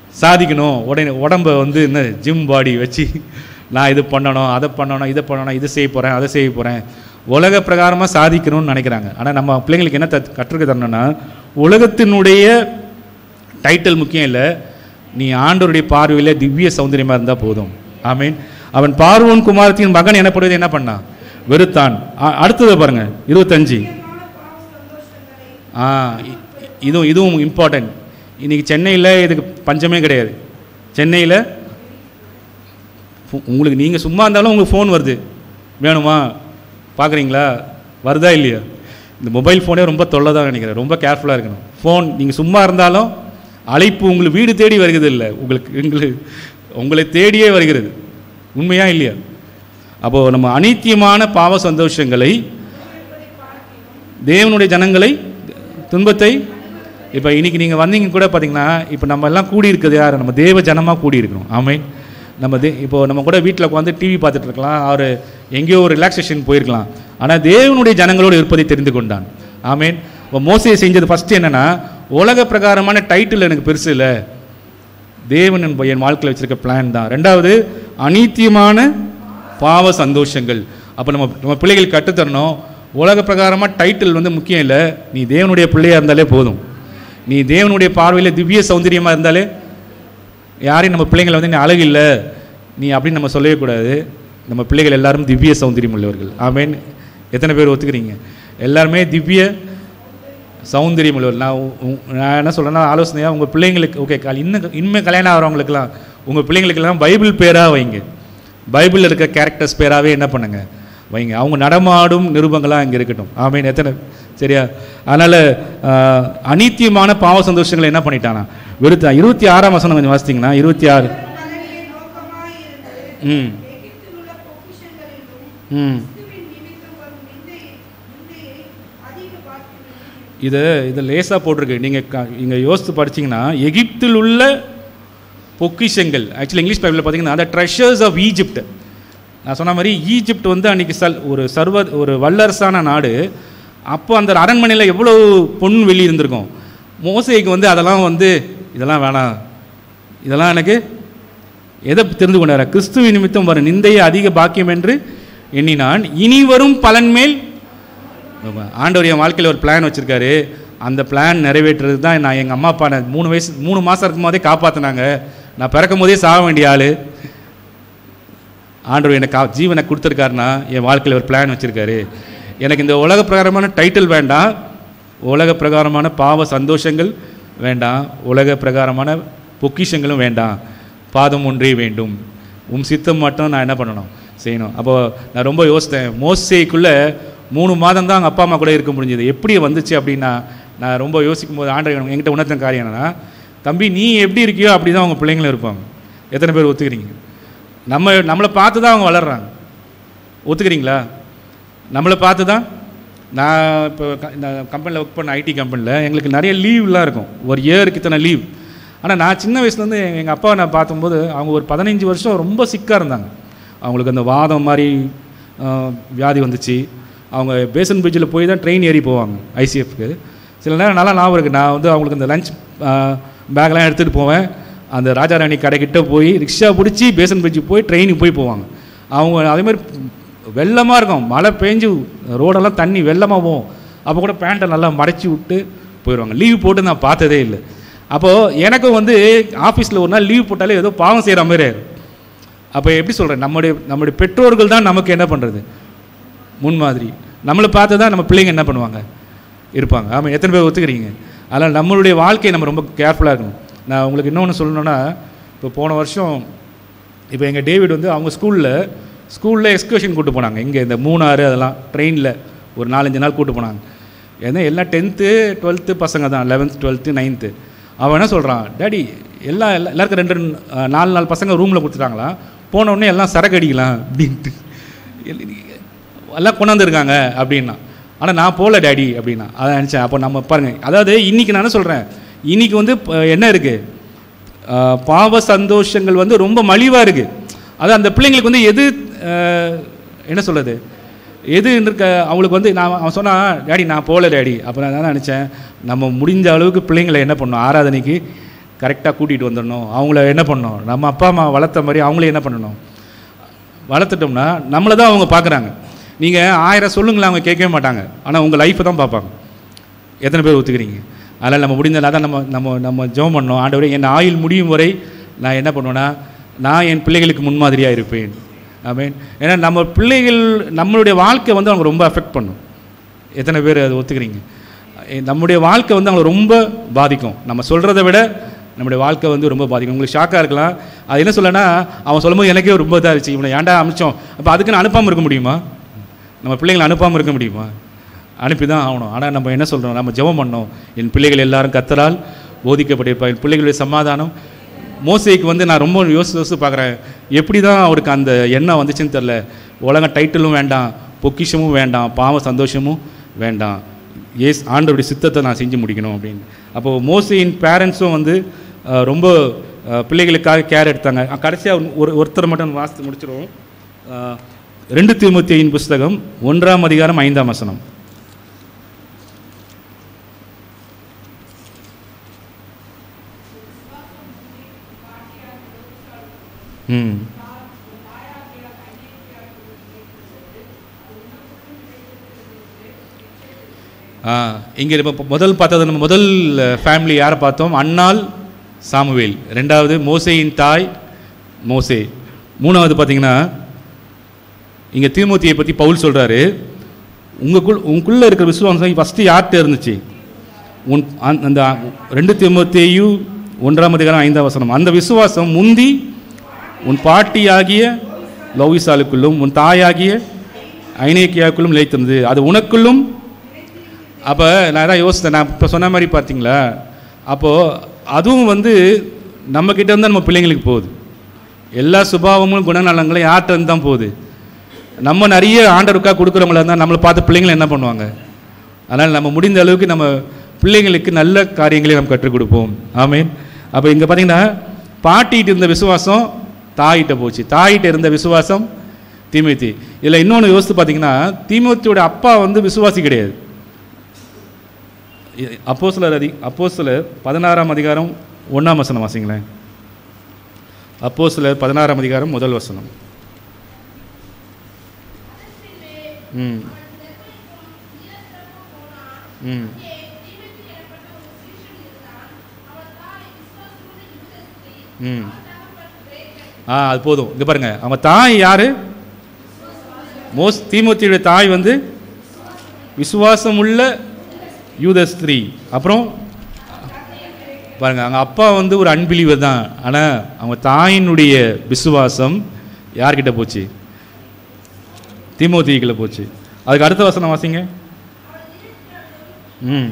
சாதிக்கணும் உடனே உடம்ப வந்து என்ன ஜிம் பாடி வச்சு நான் இது பண்ணணும் அதை பண்ணணும் இதை பண்ணணும் இது செய்ய போகிறேன் அதை செய்ய போகிறேன் உலக பிரகாரமாக சாதிக்கணும்னு நினைக்கிறாங்க ஆனால் நம்ம பிள்ளைங்களுக்கு என்ன தத் கற்றுக்க தரணும்னா உலகத்தினுடைய டைட்டில் முக்கியம் இல்லை நீ ஆண்டவருடைய பார்வையில் திவ்ய சௌந்தரியமாக இருந்தால் போதும் ஆமீன் அவன் பார்வோன் குமாரத்தின் மகன் எனப்படுவது என்ன பண்ணான் வெறுத்தான் அ- அடுத்தது பாருங்க இருபத்தஞ்சு ஆ இ- இதுவும் இதுவும் இம்பார்ட்டன்ட் இன்னைக்கு சென்னையில் இதுக்கு பஞ்சமே கிடையாது சென்னையில் ஃபோ- உங்களுக்கு நீங்கள் சும்மா இருந்தாலும் உங்களுக்கு ஃபோன் வருது வேணுமா பார்க்குறீங்களா வருதா இல்லையா இந்த மொபைல் ஃபோனே ரொம்ப தொல்லை தான் நினைக்கிறேன் ரொம்ப கேர்ஃபுல்லாக இருக்கணும் ஃபோன் நீங்கள் சும்மா இருந்தாலும் அழைப்பு உங்களுக்கு வீடு தேடி வருகிறது இல்லை உங்களுக்கு எங்களுக்கு உங்களை தேடியே வருகிறது உண்மையா இல்லையா அப்போது நம்ம அனித்தியமான பாவ சந்தோஷங்களை தேவனுடைய ஜனங்களை துன்பத்தை இப்போ இன்னைக்கு நீங்கள் வந்தீங்க கூட பார்த்தீங்கன்னா இப்போ நம்ம எல்லாம் கூடி இருக்கிறது யார் நம்ம தேவ ஜனமாக கூடி இருக்கிறோம் ஆமென் நம்ம தே இப்போ நம்ம கூட வீட்டில் உட்காந்து டிவி பார்த்துட்டு இருக்கலாம் அவர் எங்கேயோ ஒரு ரிலாக்ஸேஷன் போயிருக்கலாம் ஆனால் தேவனுடைய ஜனங்களோடு இருப்பதை தெரிந்து கொண்டான் ஆமென் இப்போ மோசையை செஞ்சது ஃபஸ்ட்டு என்னென்னா உலக பிரகாரமான டைட்டில் எனக்கு பெருசு இல்லை தேவன் என் என் வாழ்க்கையில் வச்சிருக்க பிளான் தான் ரெண்டாவது அநீத்தியமான பாவ சந்தோஷங்கள் அப்போ நம்ம நம்ம பிள்ளைகளுக்கு கற்றுத்தரணும் உலக பிரகாரமாக டைட்டில் வந்து முக்கியம் இல்லை நீ தேவனுடைய பிள்ளையாக இருந்தாலே போதும் நீ தேவனுடைய பார்வையில் திவ்ய சௌந்தரியமாக இருந்தாலே யாரையும் நம்ம பிள்ளைங்களை வந்து நீ அழகு இல்லை நீ அப்படின்னு நம்ம சொல்லவே கூடாது நம்ம பிள்ளைகள் எல்லாரும் திவ்ய சௌந்தரியம் உள்ளவர்கள் ஆமேன் எத்தனை பேர் ஒத்துக்கிறீங்க எல்லாருமே திவ்ய சௌந்தரியம் உள்ளவர் நான் உ- உ- நான் என்ன சொல்கிறேன்னா ஆலோசனையாக உங்கள் பிள்ளைங்களுக்கு ஓகே கால் இன்னும் இனிமேல் கல்யாணம் ஆகிறவங்களுக்குலாம் உங்கள் பிள்ளைங்களுக்கெல்லாம் பைபிள் பேராக வைங்க பைபிளில் இருக்க கேரக்டர்ஸ் பேராகவே என்ன பண்ணுங்க வைங்க அவங்க நடமாடும் நிருபங்களாக இங்கே இருக்கட்டும் ஆமீன் எத்தனை சரியா அதனால் அனித்தியமான பாவ சந்தோஷங்களை என்ன பண்ணிட்டானா வெறுத்தா இருபத்தி ஆறாம் வசனம் கொஞ்சம் வாசித்தீங்கன்னா இருபத்தி ஆறு பலனிலே நோக்கமாயிருந்து ம் எகிப்தில் உள்ள பொக்கிஷங்களிலும் ம் கிறிஸ்துவின் நிமித்தம் வரும் நிந்தையை நிந்தையை அதிக பார்க்கிறேன் இதை இதை லேசாக போட்டிருக்கு நீங்கள் க இங்கே யோசித்து படிச்சீங்கன்னா எகிப்தில் உள்ள பொக்கிஷங்கள் ஆக்சுவலி இங்கிலீஷ் பைபிளில் பார்த்தீங்கன்னா த ட்ரெஷர்ஸ் ஆஃப் ஈஜிப்ட் நான் சொன்ன மாதிரி ஈஜிப்ட் வந்து அன்றைக்கி சல் ஒரு சர்வ ஒரு வல்லரசான நாடு அப்போ அந்த அரண்மனையில் எவ்வளோ பொன் வெளி இருந்திருக்கும் மோசைக்கு வந்து அதெல்லாம் வந்து இதெல்லாம் வேணாம் இதெல்லாம் எனக்கு எதை தெரிந்து கொண்டார கிறிஸ்துவ நிமித்தம் வரும் நிந்தைய அதிக பாக்கியம் என்று எண்ணினான் இனி வரும் பலன் மேல் ஆண்டவர் என் வாழ்க்கையில் ஒரு பிளான் வச்சுருக்காரு அந்த பிளான் நிறைவேற்றுறது தான் நான் எங்கள் அம்மா அப்பா நான் மூணு வயசு மூணு மாதம் இருக்கும் போதே காப்பாற்றினாங்க நான் பிறக்கும் போதே சாக வேண்டிய ஆள் ஆண்டவர் எனக்கு கா- ஜீவனை கொடுத்துருக்காருன்னா என் வாழ்க்கையில் ஒரு பிளான் வச்சுருக்காரு எனக்கு இந்த உலக பிரகாரமான டைட்டில் வேண்டாம் உலக பிரகாரமான பாவ சந்தோஷங்கள் வேண்டாம் உலக பிரகாரமான பொக்கிஷங்களும் வேண்டாம் பாதம் ஒன்றே வேண்டும் உம் சித்தம் மட்டும் நான் என்ன பண்ணணும் செய்யணும் அப்போ நான் ரொம்ப யோசித்தேன் மோசைக்குள்ளே மூணு மாதம் தான் அவங்க அப்பா அம்மா கூட இருக்க முடிஞ்சது எப்படி வந்துச்சு அப்படின்னா நான் ரொம்ப யோசிக்கும் போது ஆண்டவர் என்கிட்ட உணர்த்தின காரியம் என்னன்னா தம்பி நீ எப்படி இருக்கியோ அப்படி தான் அவங்க பிள்ளைங்களும் இருப்பாங்க எத்தனை பேர் ஒத்துக்கிறீங்க நம்ம நம்மளை பார்த்து தான் அவங்க வளர்றாங்க ஒத்துக்கிறீங்களா நம்மளை பார்த்து தான் நான் இப்போ க- இந்த கம்பெனியில் ஒர்க் பண்ண ஐடி கம்பெனியில் எங்களுக்கு நிறைய லீவ்லாம் இருக்கும் ஒரு இயருக்கு இத்தனை லீவ் ஆனால் நான் சின்ன வயசுலேருந்து எங்கள் அப்பாவை நான் பார்க்கும்போது அவங்க ஒரு பதினஞ்சு வருஷம் ரொம்ப சிக்காக இருந்தாங்க அவங்களுக்கு அந்த வாதம் மாதிரி ஆஹ், வியாதி வந்துச்சு அவங்க பேசன் பிரிட்ஜில் போய் தான் ட்ரெயின் ஏறி போவாங்க ஐசிஎஃப்க்கு சில நேரம் நல்லா ஞாபகம் இருக்குது நான் வந்து அவங்களுக்கு இந்த லஞ்ச் பேக்லாம் எடுத்துகிட்டு போவேன் அந்த ராஜாராணி கடைக்கிட்ட போய் ரிக்ஷா பிடிச்சி பேசன் பிரிட்ஜுக்கு போய் ட்ரெயினுக்கு போய் போவாங்க அவங்க அதே மாதிரி வெள்ளமாக இருக்கும் மழை பெஞ்சு ரோடெல்லாம் தண்ணி வெள்ளமாக போகும் அப்போ கூட பேண்ட்டை நல்லா மறைச்சி விட்டு போயிடுவாங்க லீவ் போட்டு நான் பார்த்ததே இல்லை அப்போது எனக்கும் வந்து ஆஃபீஸில் ஒரு நாள் லீவ் போட்டாலே ஏதோ பாவம் செய்கிற மாதிரி ஆயிரும் அப்போ எப்படி சொல்கிறேன் நம்முடைய நம்முடைய பெற்றோர்கள் தான் நமக்கு என்ன பண்ணுறது முன்மாதிரி நம்மளை பார்த்து தான் நம்ம பிள்ளைங்க என்ன பண்ணுவாங்க இருப்பாங்க ஆமாம் எத்தனை பேர் ஒத்துக்கிறீங்க அதனால் நம்மளுடைய வாழ்க்கையை நம்ம ரொம்ப கேர்ஃபுல்லாக இருக்கணும் நான் உங்களுக்கு இன்னொன்று சொல்லணுன்னா இப்போ போன வருஷம் இப்போ எங்கள் டேவிட் வந்து அவங்க ஸ்கூலில் ஸ்கூலில் எக்ஸ்கர்ஷன் கூட்டு போனாங்க இங்கே இந்த மூணாறு அதெல்லாம் ட்ரெயினில் ஒரு நாலஞ்சு நாள் கூட்டு போனாங்க ஏன்னா எல்லாம் டென்த்து டுவெல்த்து பசங்க தான் லெவன்த் டுவெல்த்து நைன்த்து அவன் என்ன சொல்கிறான் டேடி எல்லாம் எல்லா எல்லாருக்கும் ரெண்டு ரெண்டு, அஹ், நாலு நாலு பசங்க ரூமில் கொடுத்துட்டாங்களா போன உடனே எல்லாம் சரக்கு அடிக்கலாம் அப்படின்ட்டு எல்~ எல்லாம் கொண்டாந்துருக்காங்க அப்படின்னா ஆனால் நான் போகல டேடி அப்படின்னா அதை நினச்சேன் அப்போ நம்ம பாருங்கள் அதாவது இன்றைக்கி நான் என்ன சொல்கிறேன் இன்றைக்கி வந்து ப- என்ன இருக்குது பாவ சந்தோஷங்கள் வந்து ரொம்ப மலிவாக இருக்குது அது அந்த பிள்ளைங்களுக்கு வந்து எது ஆஹ், என்ன சொல்கிறது எது இருக்க அவங்களுக்கு வந்து நான் அவன் சொன்னான் டேடி நான் போகல டேடி அப்போ நான் தான் நினச்சேன் நம்ம முடிஞ்ச அளவுக்கு பிள்ளைங்களை என்ன பண்ணணும் ஆராதனைக்கு கரெக்டாக கூட்டிகிட்டு வந்துடணும் அவங்கள என்ன பண்ணணும் நம்ம அப்பா அம்மா வளர்த்த மாதிரி அவங்களே என்ன பண்ணணும் வளர்த்துட்டோம்னா நம்மளை தான் அவங்க பார்க்குறாங்க நீங்கள் ஆயிரம் சொல்லுங்களேன் அவங்க கேட்கவே மாட்டாங்க ஆனால் உங்கள் லைஃப்பை தான் பார்ப்பாங்க எத்தனை பேர் ஒத்துக்கிறீங்க அதனால் நம்ம முடிந்த அதான் நம்ம நம்ம நம்ம ஜெபம் பண்ணோம் ஆண்டவரே என் ஆயுள் முடியும் வரை நான் என்ன பண்ணுவேன்னா நான் என் பிள்ளைகளுக்கு முன்மாதிரியாக இருப்பேன் மீன் ஏன்னா நம்ம பிள்ளைகள் நம்மளுடைய வாழ்க்கை வந்து அவங்க ரொம்ப அஃபெக்ட் பண்ணும் எத்தனை பேர் அதை ஒத்துக்கிறீங்க எ- நம்முடைய வாழ்க்கை வந்து அவங்களை ரொம்ப பாதிக்கும் நம்ம சொல்கிறத விட நம்முடைய வாழ்க்கை வந்து ரொம்ப பாதிக்கும் உங்களுக்கு ஷாக்காக இருக்கலாம் அது என்ன சொல்லனா அவன் சொல்லும்போது எனக்கே ரொம்ப இதாக இருந்துச்சு இவனை ஏன்டா அமிச்சோம் அப்போ அதுக்கு நான் அனுப்பாமல் இருக்க முடியுமா நம்ம பிள்ளைங்களை அனுப்பாமல் இருக்க முடியுமா அனுப்பி தான் ஆகணும் ஆனால் நம்ம என்ன சொல்கிறோம் நம்ம ஜெபம் பண்ணோம் என் பிள்ளைகள் எல்லாரும் கத்தரால் போதிக்கப்பட்டிருப்பா என் பிள்ளைகளுடைய சமாதானம் மோசைக்கு வந்து நான் ரொம்ப யோசிச்சு யோசிச்சு பார்க்குறேன் எப்படி தான் அவருக்கு அந்த எண்ணம் வந்துச்சுன்னு தெரில உலக டைட்டிலும் வேண்டாம் பொக்கிஷமும் வேண்டாம் பாவ சந்தோஷமும் வேண்டாம் ஏஸ் ஆண்டவருடைய சித்தத்தை நான் செஞ்சு முடிக்கணும் அப்படின்னு அப்போது மோசையின் பேரண்ட்ஸும் வந்து அஹ், ரொம்ப அஹ், பிள்ளைகளுக்காக கேர் எடுத்தாங்க கடைசியாக ஒரு ஒருத்தர் மட்டும் வாசித்து முடிச்சிருவோம் அஹ், ரெண்டு தீமுத்தியின் புஸ்தகம் ஒன்றாம் அதிகாரம் ஐந்தாம் வசனம் ம் ஆ இங்கே இப்போ முதல் பார்த்தது நம்ம முதல் ஃபேமிலி யாரை பார்த்தோம் அன்னாள் சாமுவேல் ரெண்டாவது மோசேயின் தாய் மோசே மூணாவது பார்த்தீங்கன்னா இங்கே தீமோத்தியை பற்றி பவுல் சொல்கிறாரு உங்களுக்குள் உங்களுக்குள்ளே இருக்கிற விசுவாசம் ஃபஸ்ட்டு யார்கிட்ட இருந்துச்சு உன் அந்த- அந்த ரெண்டு தீமோத்தேயு ஒன்றாம் அதிகாரம் ஐந்தாம் வசனம் அந்த விசுவாசம் முந்தி உன் பாட்டியாகிய லௌவிசாலுக்குள்ளும் உன் தாயாகிய ஐநேக்கியாக்குள்ளும் நிலைத்திருந்தது அது உனக்குள்ளும் அப்போ நான் தான் யோசித்தேன் நான் இப்போ சொன்ன மாதிரி பார்த்தீங்களா அப்போது அதுவும் வந்து நம்மக்கிட்ட இருந்து நம்ம பிள்ளைங்களுக்கு போகுது எல்லா சுபாவமும் குணநலங்களும் யார்கிட்ட இருந்து தான் போகுது நம்ம நிறைய ஆண்டருக்கா கொடுக்குறவங்களா இருந்தால் நம்மளை பார்த்து பிள்ளைங்களை என்ன பண்ணுவாங்க அதனால் நம்ம முடிந்த அளவுக்கு நம்ம பிள்ளைங்களுக்கு நல்ல காரியங்களை நம்ம கற்றுக் கொடுப்போம் ஆமீன் அப்போ இங்கே பார்த்தீங்கன்னா பாட்டிகிட்ட இருந்த விசுவாசம் தாயிட்ட போச்சு தாயிட்ட இருந்த விசுவாசம் தீமோத்தி இதில் இன்னொன்று யோசித்து பார்த்தீங்கன்னா தீமோத்தியோட அப்பா வந்து விசுவாசி கிடையாது அப்போ சிலர் அதி அப்போ சிலர் பதினாறாம் அதிகாரம் ஒன்றாம் வசனம் வாசிங்களேன் அப்போ சிலர் பதினாறாம் அதிகாரம் முதல் வசனம் ம் ம் ம் ஆ அது போதும் இங்கே பாருங்க அவங்க தாய் யாரு மோஸ் தீமோத்தியுடைய தாய் வந்து விசுவாசமுள்ள யூத ஸ்திரீ அப்புறம் பாருங்க அவங்க அப்பா வந்து ஒரு அன்பிலீவர் தான் ஆனால் அவங்க தாயினுடைய விசுவாசம் யார்கிட்ட போச்சு தீமோத்திக்குள்ள போச்சு அதுக்கு அடுத்த வசனம் வாசிங்க ம்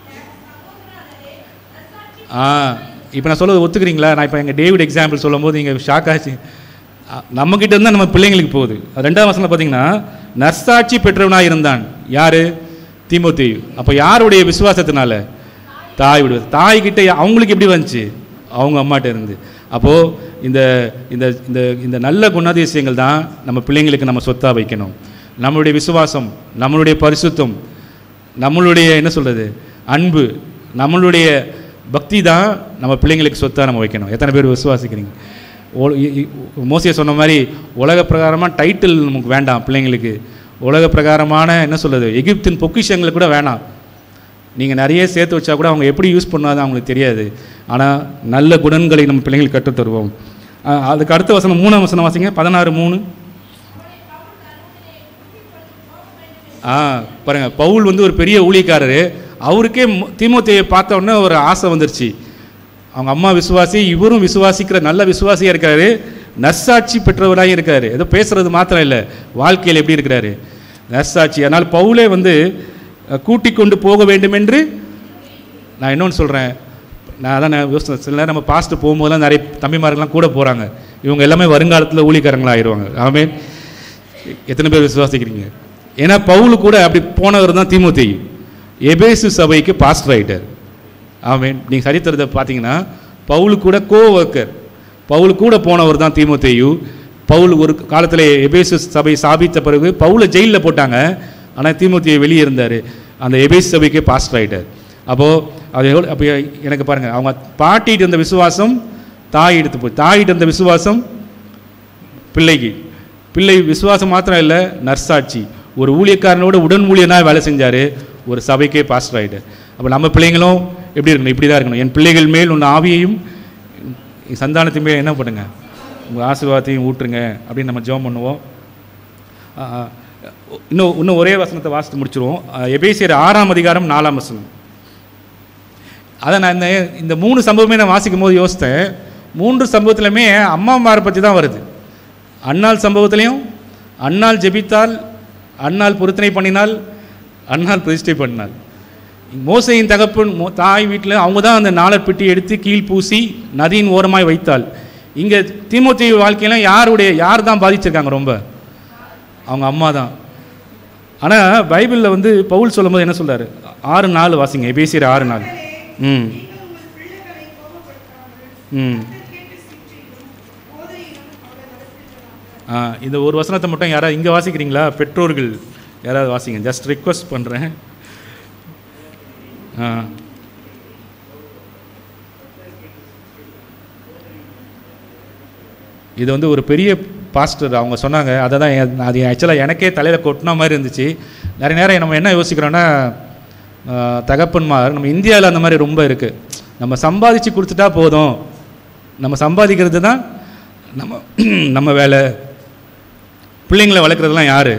ஆ இப்போ நான் சொல்றது ஒத்துக்கிறீங்களா நான் இப்போ எங்கள் டேவிட் எக்ஸாம்பிள் சொல்லும்போது நீங்கள் ஷாக் ஆச்சு அ, நம்மக்கிட்ட இருந்தால் நம்ம பிள்ளைங்களுக்கு போகுது அது ரெண்டாவது வசனம் பார்த்தீங்கன்னா நர்சாட்சி பெற்றவனாக இருந்தான் யார் தீமோத்தேயு அப்போ யாருடைய விசுவாசத்தினால தாய் விடுவது தாய்கிட்ட யா- அவங்களுக்கு எப்படி வந்துச்சு அவங்க அம்மாட்ட இருந்து அப்போது இந்த இந்த இந்த இந்த நல்ல குணாதிசயங்கள் தான் நம்ம பிள்ளைங்களுக்கு நம்ம சொத்தாக வைக்கணும் நம்மளுடைய விசுவாசம் நம்மளுடைய பரிசுத்தம் நம்மளுடைய என்ன சொல்கிறது அன்பு நம்மளுடைய பக்தி தான் நம்ம பிள்ளைங்களுக்கு சொத்தாக நம்ம வைக்கணும் எத்தனை பேர் விசுவாசிக்கிறீங்க ஓ- இ- இ- மோசியா சொன்ன மாதிரி உலக பிரகாரமாக டைட்டில் நமக்கு வேண்டாம் பிள்ளைங்களுக்கு உலக பிரகாரமான என்ன சொல்கிறது எகிப்தின் பொக்கிஷங்களை கூட வேணாம் நீங்கள் நிறைய சேர்த்து வச்சா கூட அவங்க எப்படி யூஸ் பண்ணாதான் அவங்களுக்கு தெரியாது ஆனால் நல்ல குணங்களை நம்ம பிள்ளைங்களுக்கு கற்றுத் தருவோம் அஹ் அதுக்கு அடுத்த வசனம் மூணாம் வசனம் வாசிங்க பதினாறு மூணு ஆ பாருங்க பவுல் வந்து ஒரு பெரிய ஊழியக்காரரு அவருக்கே மு- தீமோத்தேயை பார்த்த உடனே ஒரு ஆசை வந்துருச்சு அவங்க அம்மா விசுவாசி இவரும் விசுவாசிக்கிற நல்ல விசுவாசியாக இருக்காரு நர்சாட்சி பெற்றவராக இருக்காரு ஏதோ பேசுறது மாத்திரம் இல்லை வாழ்க்கையில் எப்படி இருக்கிறாரு நர்சாட்சி அதனால் பவுலே வந்து அஹ், கூட்டிக் கொண்டு போக வேண்டும் என்று நான் இன்னொன்று சொல்கிறேன் நான் அதான் நான் யோசிச்சேன் சில நேரம் நம்ம பாஸ்ட்டு போகும்போதெல்லாம் நிறைய தம்பிமார்கள்லாம் கூட போகிறாங்க இவங்க எல்லாமே வருங்காலத்தில் ஊழியக்காரங்களா ஆயிடுவாங்க ஆமென் எத்தனை பேர் விசுவாசிக்கிறீங்க ஏன்னா பவுலு கூட அப்படி போனவர் தான் தீமோத்தேயு எபேசு சபைக்கு பாஸ்டர் ஆயிட்டார் ஆமென் நீங்கள் சரித்திரத்தை பார்த்தீங்கன்னா பவுலு கூட கோ ஒர்க்கர் பவுலு கூட போனவர் தான் தீமோத்தேயு பவுல் ஒரு காலத்தில் எபேசு சபை சாபித்த பிறகு பவுலை ஜெயிலில் போட்டாங்க ஆனால் தீமோத்தேயு வெளியே இருந்தார் அந்த எபேசு சபைக்கு பாஸ்டர் ஆயிட்டார் அப்போது அது எவ்வளோ அப்போ எனக்கு பாருங்கள் அவங்க பாட்டிகிட்டு இருந்த விசுவாசம் தாய் எடுத்து போய் தாயிட்டு இருந்த விசுவாசம் பிள்ளைக்கு பிள்ளை விசுவாசம் மாத்திரம் இல்லை நர்சாட்சி ஒரு ஊழியக்காரனோட உடன் ஊழியனாக வேலை செஞ்சார் ஒரு சபைக்கே பாஸ்டர் ஆகிட்டு அப்போ நம்ம பிள்ளைங்களும் எப்படி இருக்கணும் இப்படி தான் இருக்கணும் என் பிள்ளைகள் மேல் உள்ள ஆவியையும் என் சந்தானத்தின் மேல் என்ன பண்ணுங்க உங்கள் ஆசீர்வாதத்தையும் ஊட்டுருங்க அப்படின்னு நம்ம ஜெபம் பண்ணுவோம் ஆ, ஆ. இன்னும் இன்னும் ஒரே வசனத்தை வாசித்து முடிச்சிருவோம் ஆ, எபேசியர் ஆறாம் அதிகாரம் நாலாம் வசனம் அதை நான் இந்த இந்த மூணு சம்பவமே நான் வாசிக்கும் போது யோசித்தேன் மூன்று சம்பவத்திலுமே அம்மாமாரை பற்றி தான் வருது அன்னாள் சம்பவத்திலையும் அன்னாள் ஜெபித்தால் அன்னாள் பொருத்தனை பண்ணினாள் அன்னாள் பிரதிஷ்டை பண்ணினாள் மோசையின் தகப்பன் மோ தாய் வீட்டில் அவங்க தான் அந்த நாளர் பெட்டி எடுத்து கீழ் பூசி நதியின் ஓரமாய் வைத்தாள் இங்கே தீமோத்தி வாழ்க்கையெல்லாம் யாருடைய யார் தான் பாதிச்சிருக்காங்க ரொம்ப அவங்க அம்மா தான் ஆனால் பைபிளில் வந்து பவுல் சொல்லும்போது என்ன சொல்றாரு ஆறு நாள் வாசிங்க பேசிற ஆறு நாள் ம் நீங்கள் உங்கள் பிள்ளைகளை கோபப்படுத்தாமல் ம் கேட்டு சிற்றிலும் போதையிலும் அவளை நடத்துகிறாங்க ஆ, இந்த ஒரு வசனத்தை மட்டும் யாராவது இங்கே வாசிக்கிறீங்களா பெற்றோர்கள் யாராவது வாசிங்க ஜஸ்ட் ரிக்வஸ்ட் பண்ணுறேன் ஆ இது வந்து ஒரு பெரிய பாஸ்டர் அவங்க சொன்னாங்க அதை தான் எ- அது ஆக்சுவலாக எனக்கே தலையில் கொட்டின மாதிரி இருந்துச்சு நிறைய நேரம் நம்ம என்ன யோசிக்கிறோன்னா ஆ, தகப்பன்மார் நம்ம இந்தியாவில் அந்த மாதிரி ரொம்ப இருக்குது நம்ம சம்பாதிச்சு கொடுத்துட்டா போதும் நம்ம சம்பாதிக்கிறது தான் நம்ம நம்ம வேலை பிள்ளைங்களை வளர்க்குறதுலாம் யார்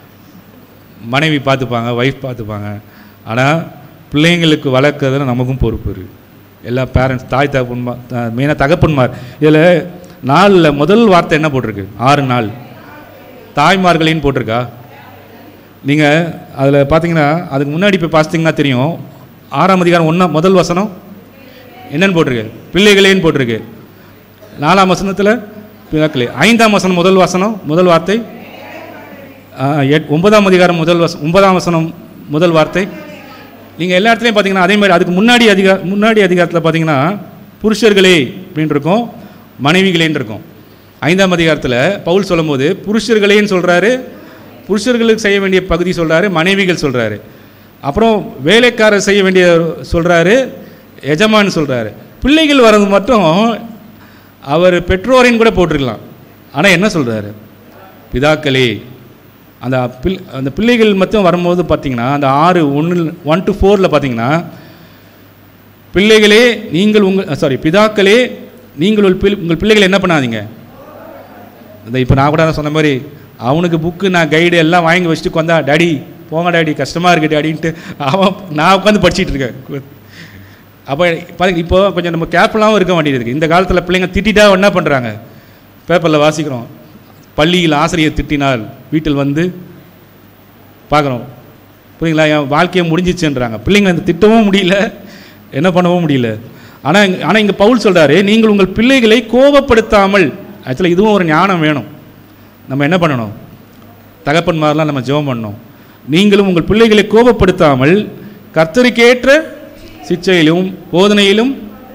மனைவி பார்த்துப்பாங்க ஒய்ஃப் பார்த்துப்பாங்க ஆனால் பிள்ளைங்களுக்கு வளர்க்குறதுல நமக்கும் பொறுப்பு இருக்குது எல்லா பேரண்ட்ஸ் தாய் தகப்பன்மார் மெயினாக தகப்பன்மார் இதில் நாலில் முதல் வார்த்தை என்ன போட்டிருக்கு ஆறு நாள் தாய்மார்களின்னு போட்டிருக்கா நீங்கள் அதில் பார்த்தீங்கன்னா அதுக்கு முன்னாடி போய் பார்த்தீங்கன்னா தெரியும் ஆறாம் அதிகாரம் ஒன்றா முதல் வசனம் என்னன்னு போட்டிருக்கு பிள்ளைகளேன்னு போட்டிருக்கு நாலாம் வசனத்தில் பிதாக்களே ஐந்தாம் வசனம் முதல் வசனம் முதல் வார்த்தை ஆ, எட் ஒன்பதாம் அதிகாரம் முதல் வச ஒன்பதாம் வசனம் முதல் வார்த்தை நீங்கள் எல்லா இடத்துலையும் பார்த்தீங்கன்னா அதே மாதிரி அதுக்கு முன்னாடி அதிகா முன்னாடி அதிகாரத்தில் பார்த்தீங்கன்னா புருஷர்களே அப்படின்னு இருக்கும் மனைவிகளேன்னு இருக்கும் ஐந்தாம் அதிகாரத்தில் பவுல் சொல்லும்போது புருஷர்களேன்னு சொல்கிறாரு புருஷர்களுக்கு செய்ய வேண்டிய பகுதி சொல்கிறாரு மனைவிகள் சொல்கிறாரு அப்புறம் வேலைக்காரர் செய்ய வேண்டிய சொல்கிறாரு எஜமான் சொல்கிறாரு பிள்ளைகள் வர்றது மட்டும் அவர் பெற்றோரின் கூட போட்டிருக்கலாம் ஆனால் என்ன சொல்கிறாரு பிதாக்களே அந்த பிள் அந்த பிள்ளைகள் மட்டும் வரும்போது பார்த்தீங்கன்னா அந்த ஆறு ஒன்று ஒன் டு ஃபோரில் பார்த்தீங்கன்னா பிள்ளைகளே நீங்கள் உங்கள் சாரி பிதாக்களே நீங்கள் உங்கள் பிள் உங்கள் பிள்ளைகளை என்ன பண்ணாதீங்க இந்த இப்போ நான் கூட அதான் சொன்ன மாதிரி அவனுக்கு புக்கு நான் கைடு எல்லாம் வாங்கி வச்சுட்டு வந்தா டாடி போங்க டாடி கஷ்டமாக இருக்கு டாடின்ட்டு அவன் நான் உட்காந்து படிச்சிட்டு இருக்கேன் அப்போ பாருங்க இப்போ கொஞ்சம் நம்ம கேர்ஃபுல்லாகவும் இருக்க வேண்டியது இருக்குது இந்த காலத்தில் பிள்ளைங்க திட்டிட்டா என்ன பண்ணுறாங்க பேப்பரில் வாசிக்கிறோம் பள்ளியில் ஆசிரியர் திட்டினால் வீட்டில் வந்து பார்க்குறோம் புரியுங்களா என் வாழ்க்கையை முடிஞ்சிச்சுன்றாங்க பிள்ளைங்க அந்த திட்டவும் முடியல என்ன பண்ணவும் முடியல ஆனால் ஆனால் இங்கே பவுல் சொல்கிறாரு நீங்கள் உங்கள் பிள்ளைகளை கோபப்படுத்தாமல் ஆக்சுவலாக இதுவும் ஒரு ஞானம் வேணும் நம்ம என்ன பண்ணணும் தகப்பன்மாரெலாம் நம்ம ஜெபம் பண்ணணும் நீங்களும் உங்கள் பிள்ளைகளை கோபப்படுத்தாமல் கர்த்தருக்கேற்ற சிச்சையிலும் போதனையிலும்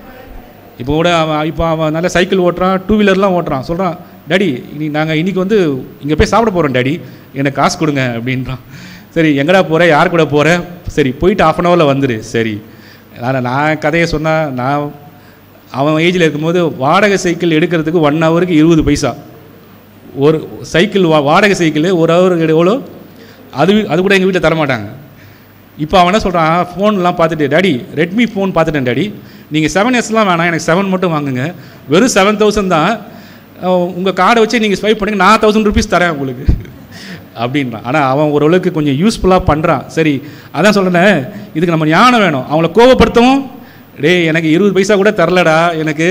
இப்போ கூட அவன் இப்போ அவன் நல்ல சைக்கிள் ஓட்டுறான் டூ வீலர்லாம் ஓட்டுறான் சொல்கிறான் டாடி இனி நாங்கள் இன்றைக்கி வந்து இங்கே போய் சாப்பிட போகிறோம் டாடி எனக்கு காசு கொடுங்க அப்படின்றான் சரி எங்கடா போகிற யார் கூட போகிற சரி போயிட்டு ஆஃப் அன் ஹவரில் வந்துரு சரி ஆனால் நான் கதையை சொன்னால் நான் அவன் ஏஜில் இருக்கும்போது வாடகை சைக்கிள் எடுக்கிறதுக்கு ஒன் ஹவருக்கு இருபது பைசா ஒரு சைக்கிள் வா வாடகை சைக்கிள் ஒரு ஹவருக்கு எவ்வளோ அது அது கூட எங்கள் வீட்டில் தரமாட்டாங்க இப்போ அவன் என்ன சொல்கிறான் ஃபோன்லாம் பார்த்துட்டு டாடி ரெட்மி ஃபோன் பார்த்துட்டேன் டாடி நீங்கள் செவன் எஸ்லாம் வேணாம் எனக்கு செவன் மட்டும் வாங்குங்க வெறும் செவன் தௌசண்ட் தான் உங்கள் கார்டை வச்சு நீங்கள் ஸ்வைப் பண்ணுங்க நான் தௌசண்ட் ருபீஸ் தரேன் உங்களுக்கு அப்படின்றான் ஆனால் அவன் ஓரளவுக்கு கொஞ்சம் யூஸ்ஃபுல்லாக பண்ணுறான் சரி அதான் சொல்கிறேன் இதுக்கு நம்ம ஞானம் வேணும் அவங்கள கோவப்படுத்தவும் டேய் எனக்கு இருபது பைசா கூட தரலடா எனக்கு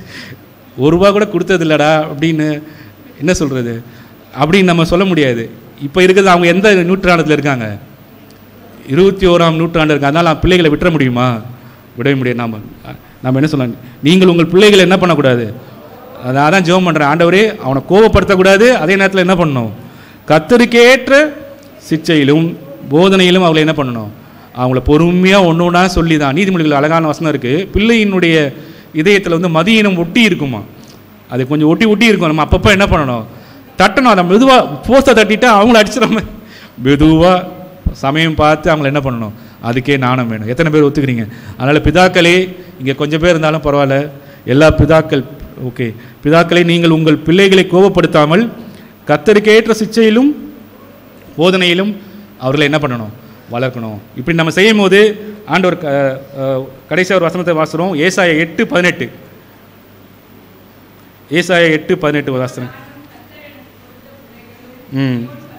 ஒரு ரூபா கூட கொடுத்தது இல்லடா அப்படின்னு என்ன சொல்கிறது அப்படின்னு நம்ம சொல்ல முடியாது இப்போ இருக்கிறது அவங்க எந்த நூற்றாண்டத்தில் இருக்காங்க இருபத்தி ஓராம் நூற்றாண்டு இருக்கு அதனால் பிள்ளைகளை விட்டுற முடியுமா விடவே முடியாது நாம் நம்ம என்ன சொல்லலாம் நீங்கள் உங்கள் பிள்ளைகளை என்ன பண்ணக்கூடாது அதான் அதான் ஜெபம் பண்ணுறேன் ஆண்டவரே அவனை கோபப்படுத்தக்கூடாது அதே நேரத்தில் என்ன பண்ணணும் கத்தருக்கேற்ற சிச்சையிலும் போதனையிலும் அவளை என்ன பண்ணணும் அவங்கள பொறுமையாக ஒன்று ஒன்றா சொல்லி தான் நீதிமொழிகள் அழகான வசனம் இருக்குது பிள்ளையினுடைய இதயத்தில் வந்து மதியினம் ஒட்டி இருக்குமா அது கொஞ்சம் ஒட்டி ஒட்டி இருக்கும் நம்ம அப்பப்போ என்ன பண்ணணும் தட்டணும் அதை மெதுவாக ஃபோர்ஸை தட்டிட்டா அவங்கள அடிச்சிடாம மெதுவாக சமயம் பார்த்து அவங்கள என்ன பண்ணணும் அதுக்கே நாணம் வேணும் எத்தனை பேர் ஒத்துக்கிறீங்க அதனால் பிதாக்களே இங்கே கொஞ்சம் பேர் இருந்தாலும் பரவாயில்ல எல்லா பிதாக்கள் ஓகே பிதாக்களை நீங்கள் உங்கள் பிள்ளைகளை கோபப்படுத்தாமல் கத்தருக்கேற்ற சிச்சையிலும் போதனையிலும் அவர்களை என்ன பண்ணணும் வளர்க்கணும் இப்படி நம்ம செய்யும் போது ஆண்டவர் க அஹ், கடைசி ஒரு வசனத்தை வாசுகிறோம் ஏசாய எட்டு பதினெட்டு ஏசாய எட்டு பதினெட்டு வாசனம் ம்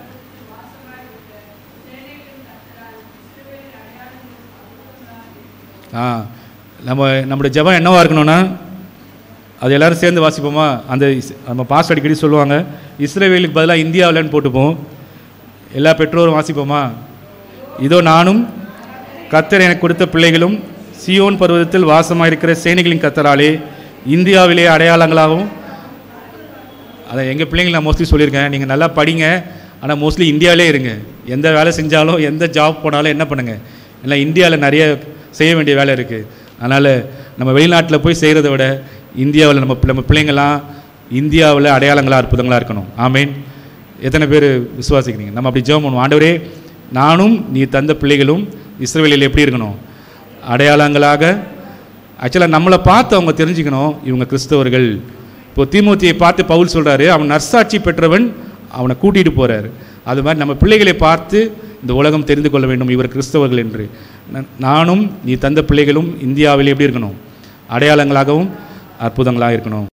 ஆ நம்ம நம்முடைய ஜெபம் என்னவா இருக்கணும்னா அது எல்லாரும் சேர்ந்து வாசிப்போமா அந்த இஸ்- நம்ம பாஸ்ட் அடிக்கடி சொல்லுவாங்க இஸ்ரேவேலுக்கு பதிலாக இந்தியாவிலன்னு போட்டுப்போம் எல்லா பெற்றோரும் வாசிப்போமா இதோ நானும் கத்தர் எனக்கு கொடுத்த பிள்ளைகளும் சியோன் பர்வதத்தில் வாசமாக இருக்கிற சேனைகளின் கத்தராலே இந்தியாவிலே அடையாளங்களாகவும் அதை எங்கள் பிள்ளைங்களை நான் மோஸ்ட்லி சொல்லியிருக்கேன் நீங்கள் நல்லா படிங்க ஆனால் மோஸ்ட்லி இந்தியாவிலே இருங்க எந்த வேலை செஞ்சாலும் எந்த ஜாப் போனாலும் என்ன பண்ணுங்கள் இல்லை இந்தியாவில் நிறைய செய்ய வேண்டிய வேலை இருக்குது அதனால் நம்ம வெளிநாட்டில் போய் செய்கிறத விட இந்தியாவில் நம்ம நம்ம பிள்ளைங்களாம் இந்தியாவில் அடையாளங்களாக அற்புதங்களாக இருக்கணும் ஆமேன் எத்தனை பேர் விசுவாசிக்கிறீங்க நம்ம அப்படி ஜெபம் பண்ணுவோம் ஆண்டவரே நானும் நீ தந்த பிள்ளைகளும் இஸ்ரவேலில் எப்படி இருக்கணும் அடையாளங்களாக ஆக்சுவலாக நம்மளை பார்த்து அவங்க தெரிஞ்சுக்கணும் இவங்க கிறிஸ்தவர்கள் இப்போ தீமோத்தியை பார்த்து பவுல் சொல்கிறாரு அவன் நற்சாட்சி பெற்றவன் அவனை கூட்டிகிட்டு போகிறாரு அது மாதிரி நம்ம பிள்ளைகளை பார்த்து இந்த உலகம் தெரிந்து கொள்ள வேண்டும் இவர் கிறிஸ்தவர்கள் என்று ந- நானும் நீ தந்த பிள்ளைகளும் இந்தியாவில் எப்படி இருக்கணும் அடையாளங்களாகவும் அற்புதங்களாக இருக்கணும்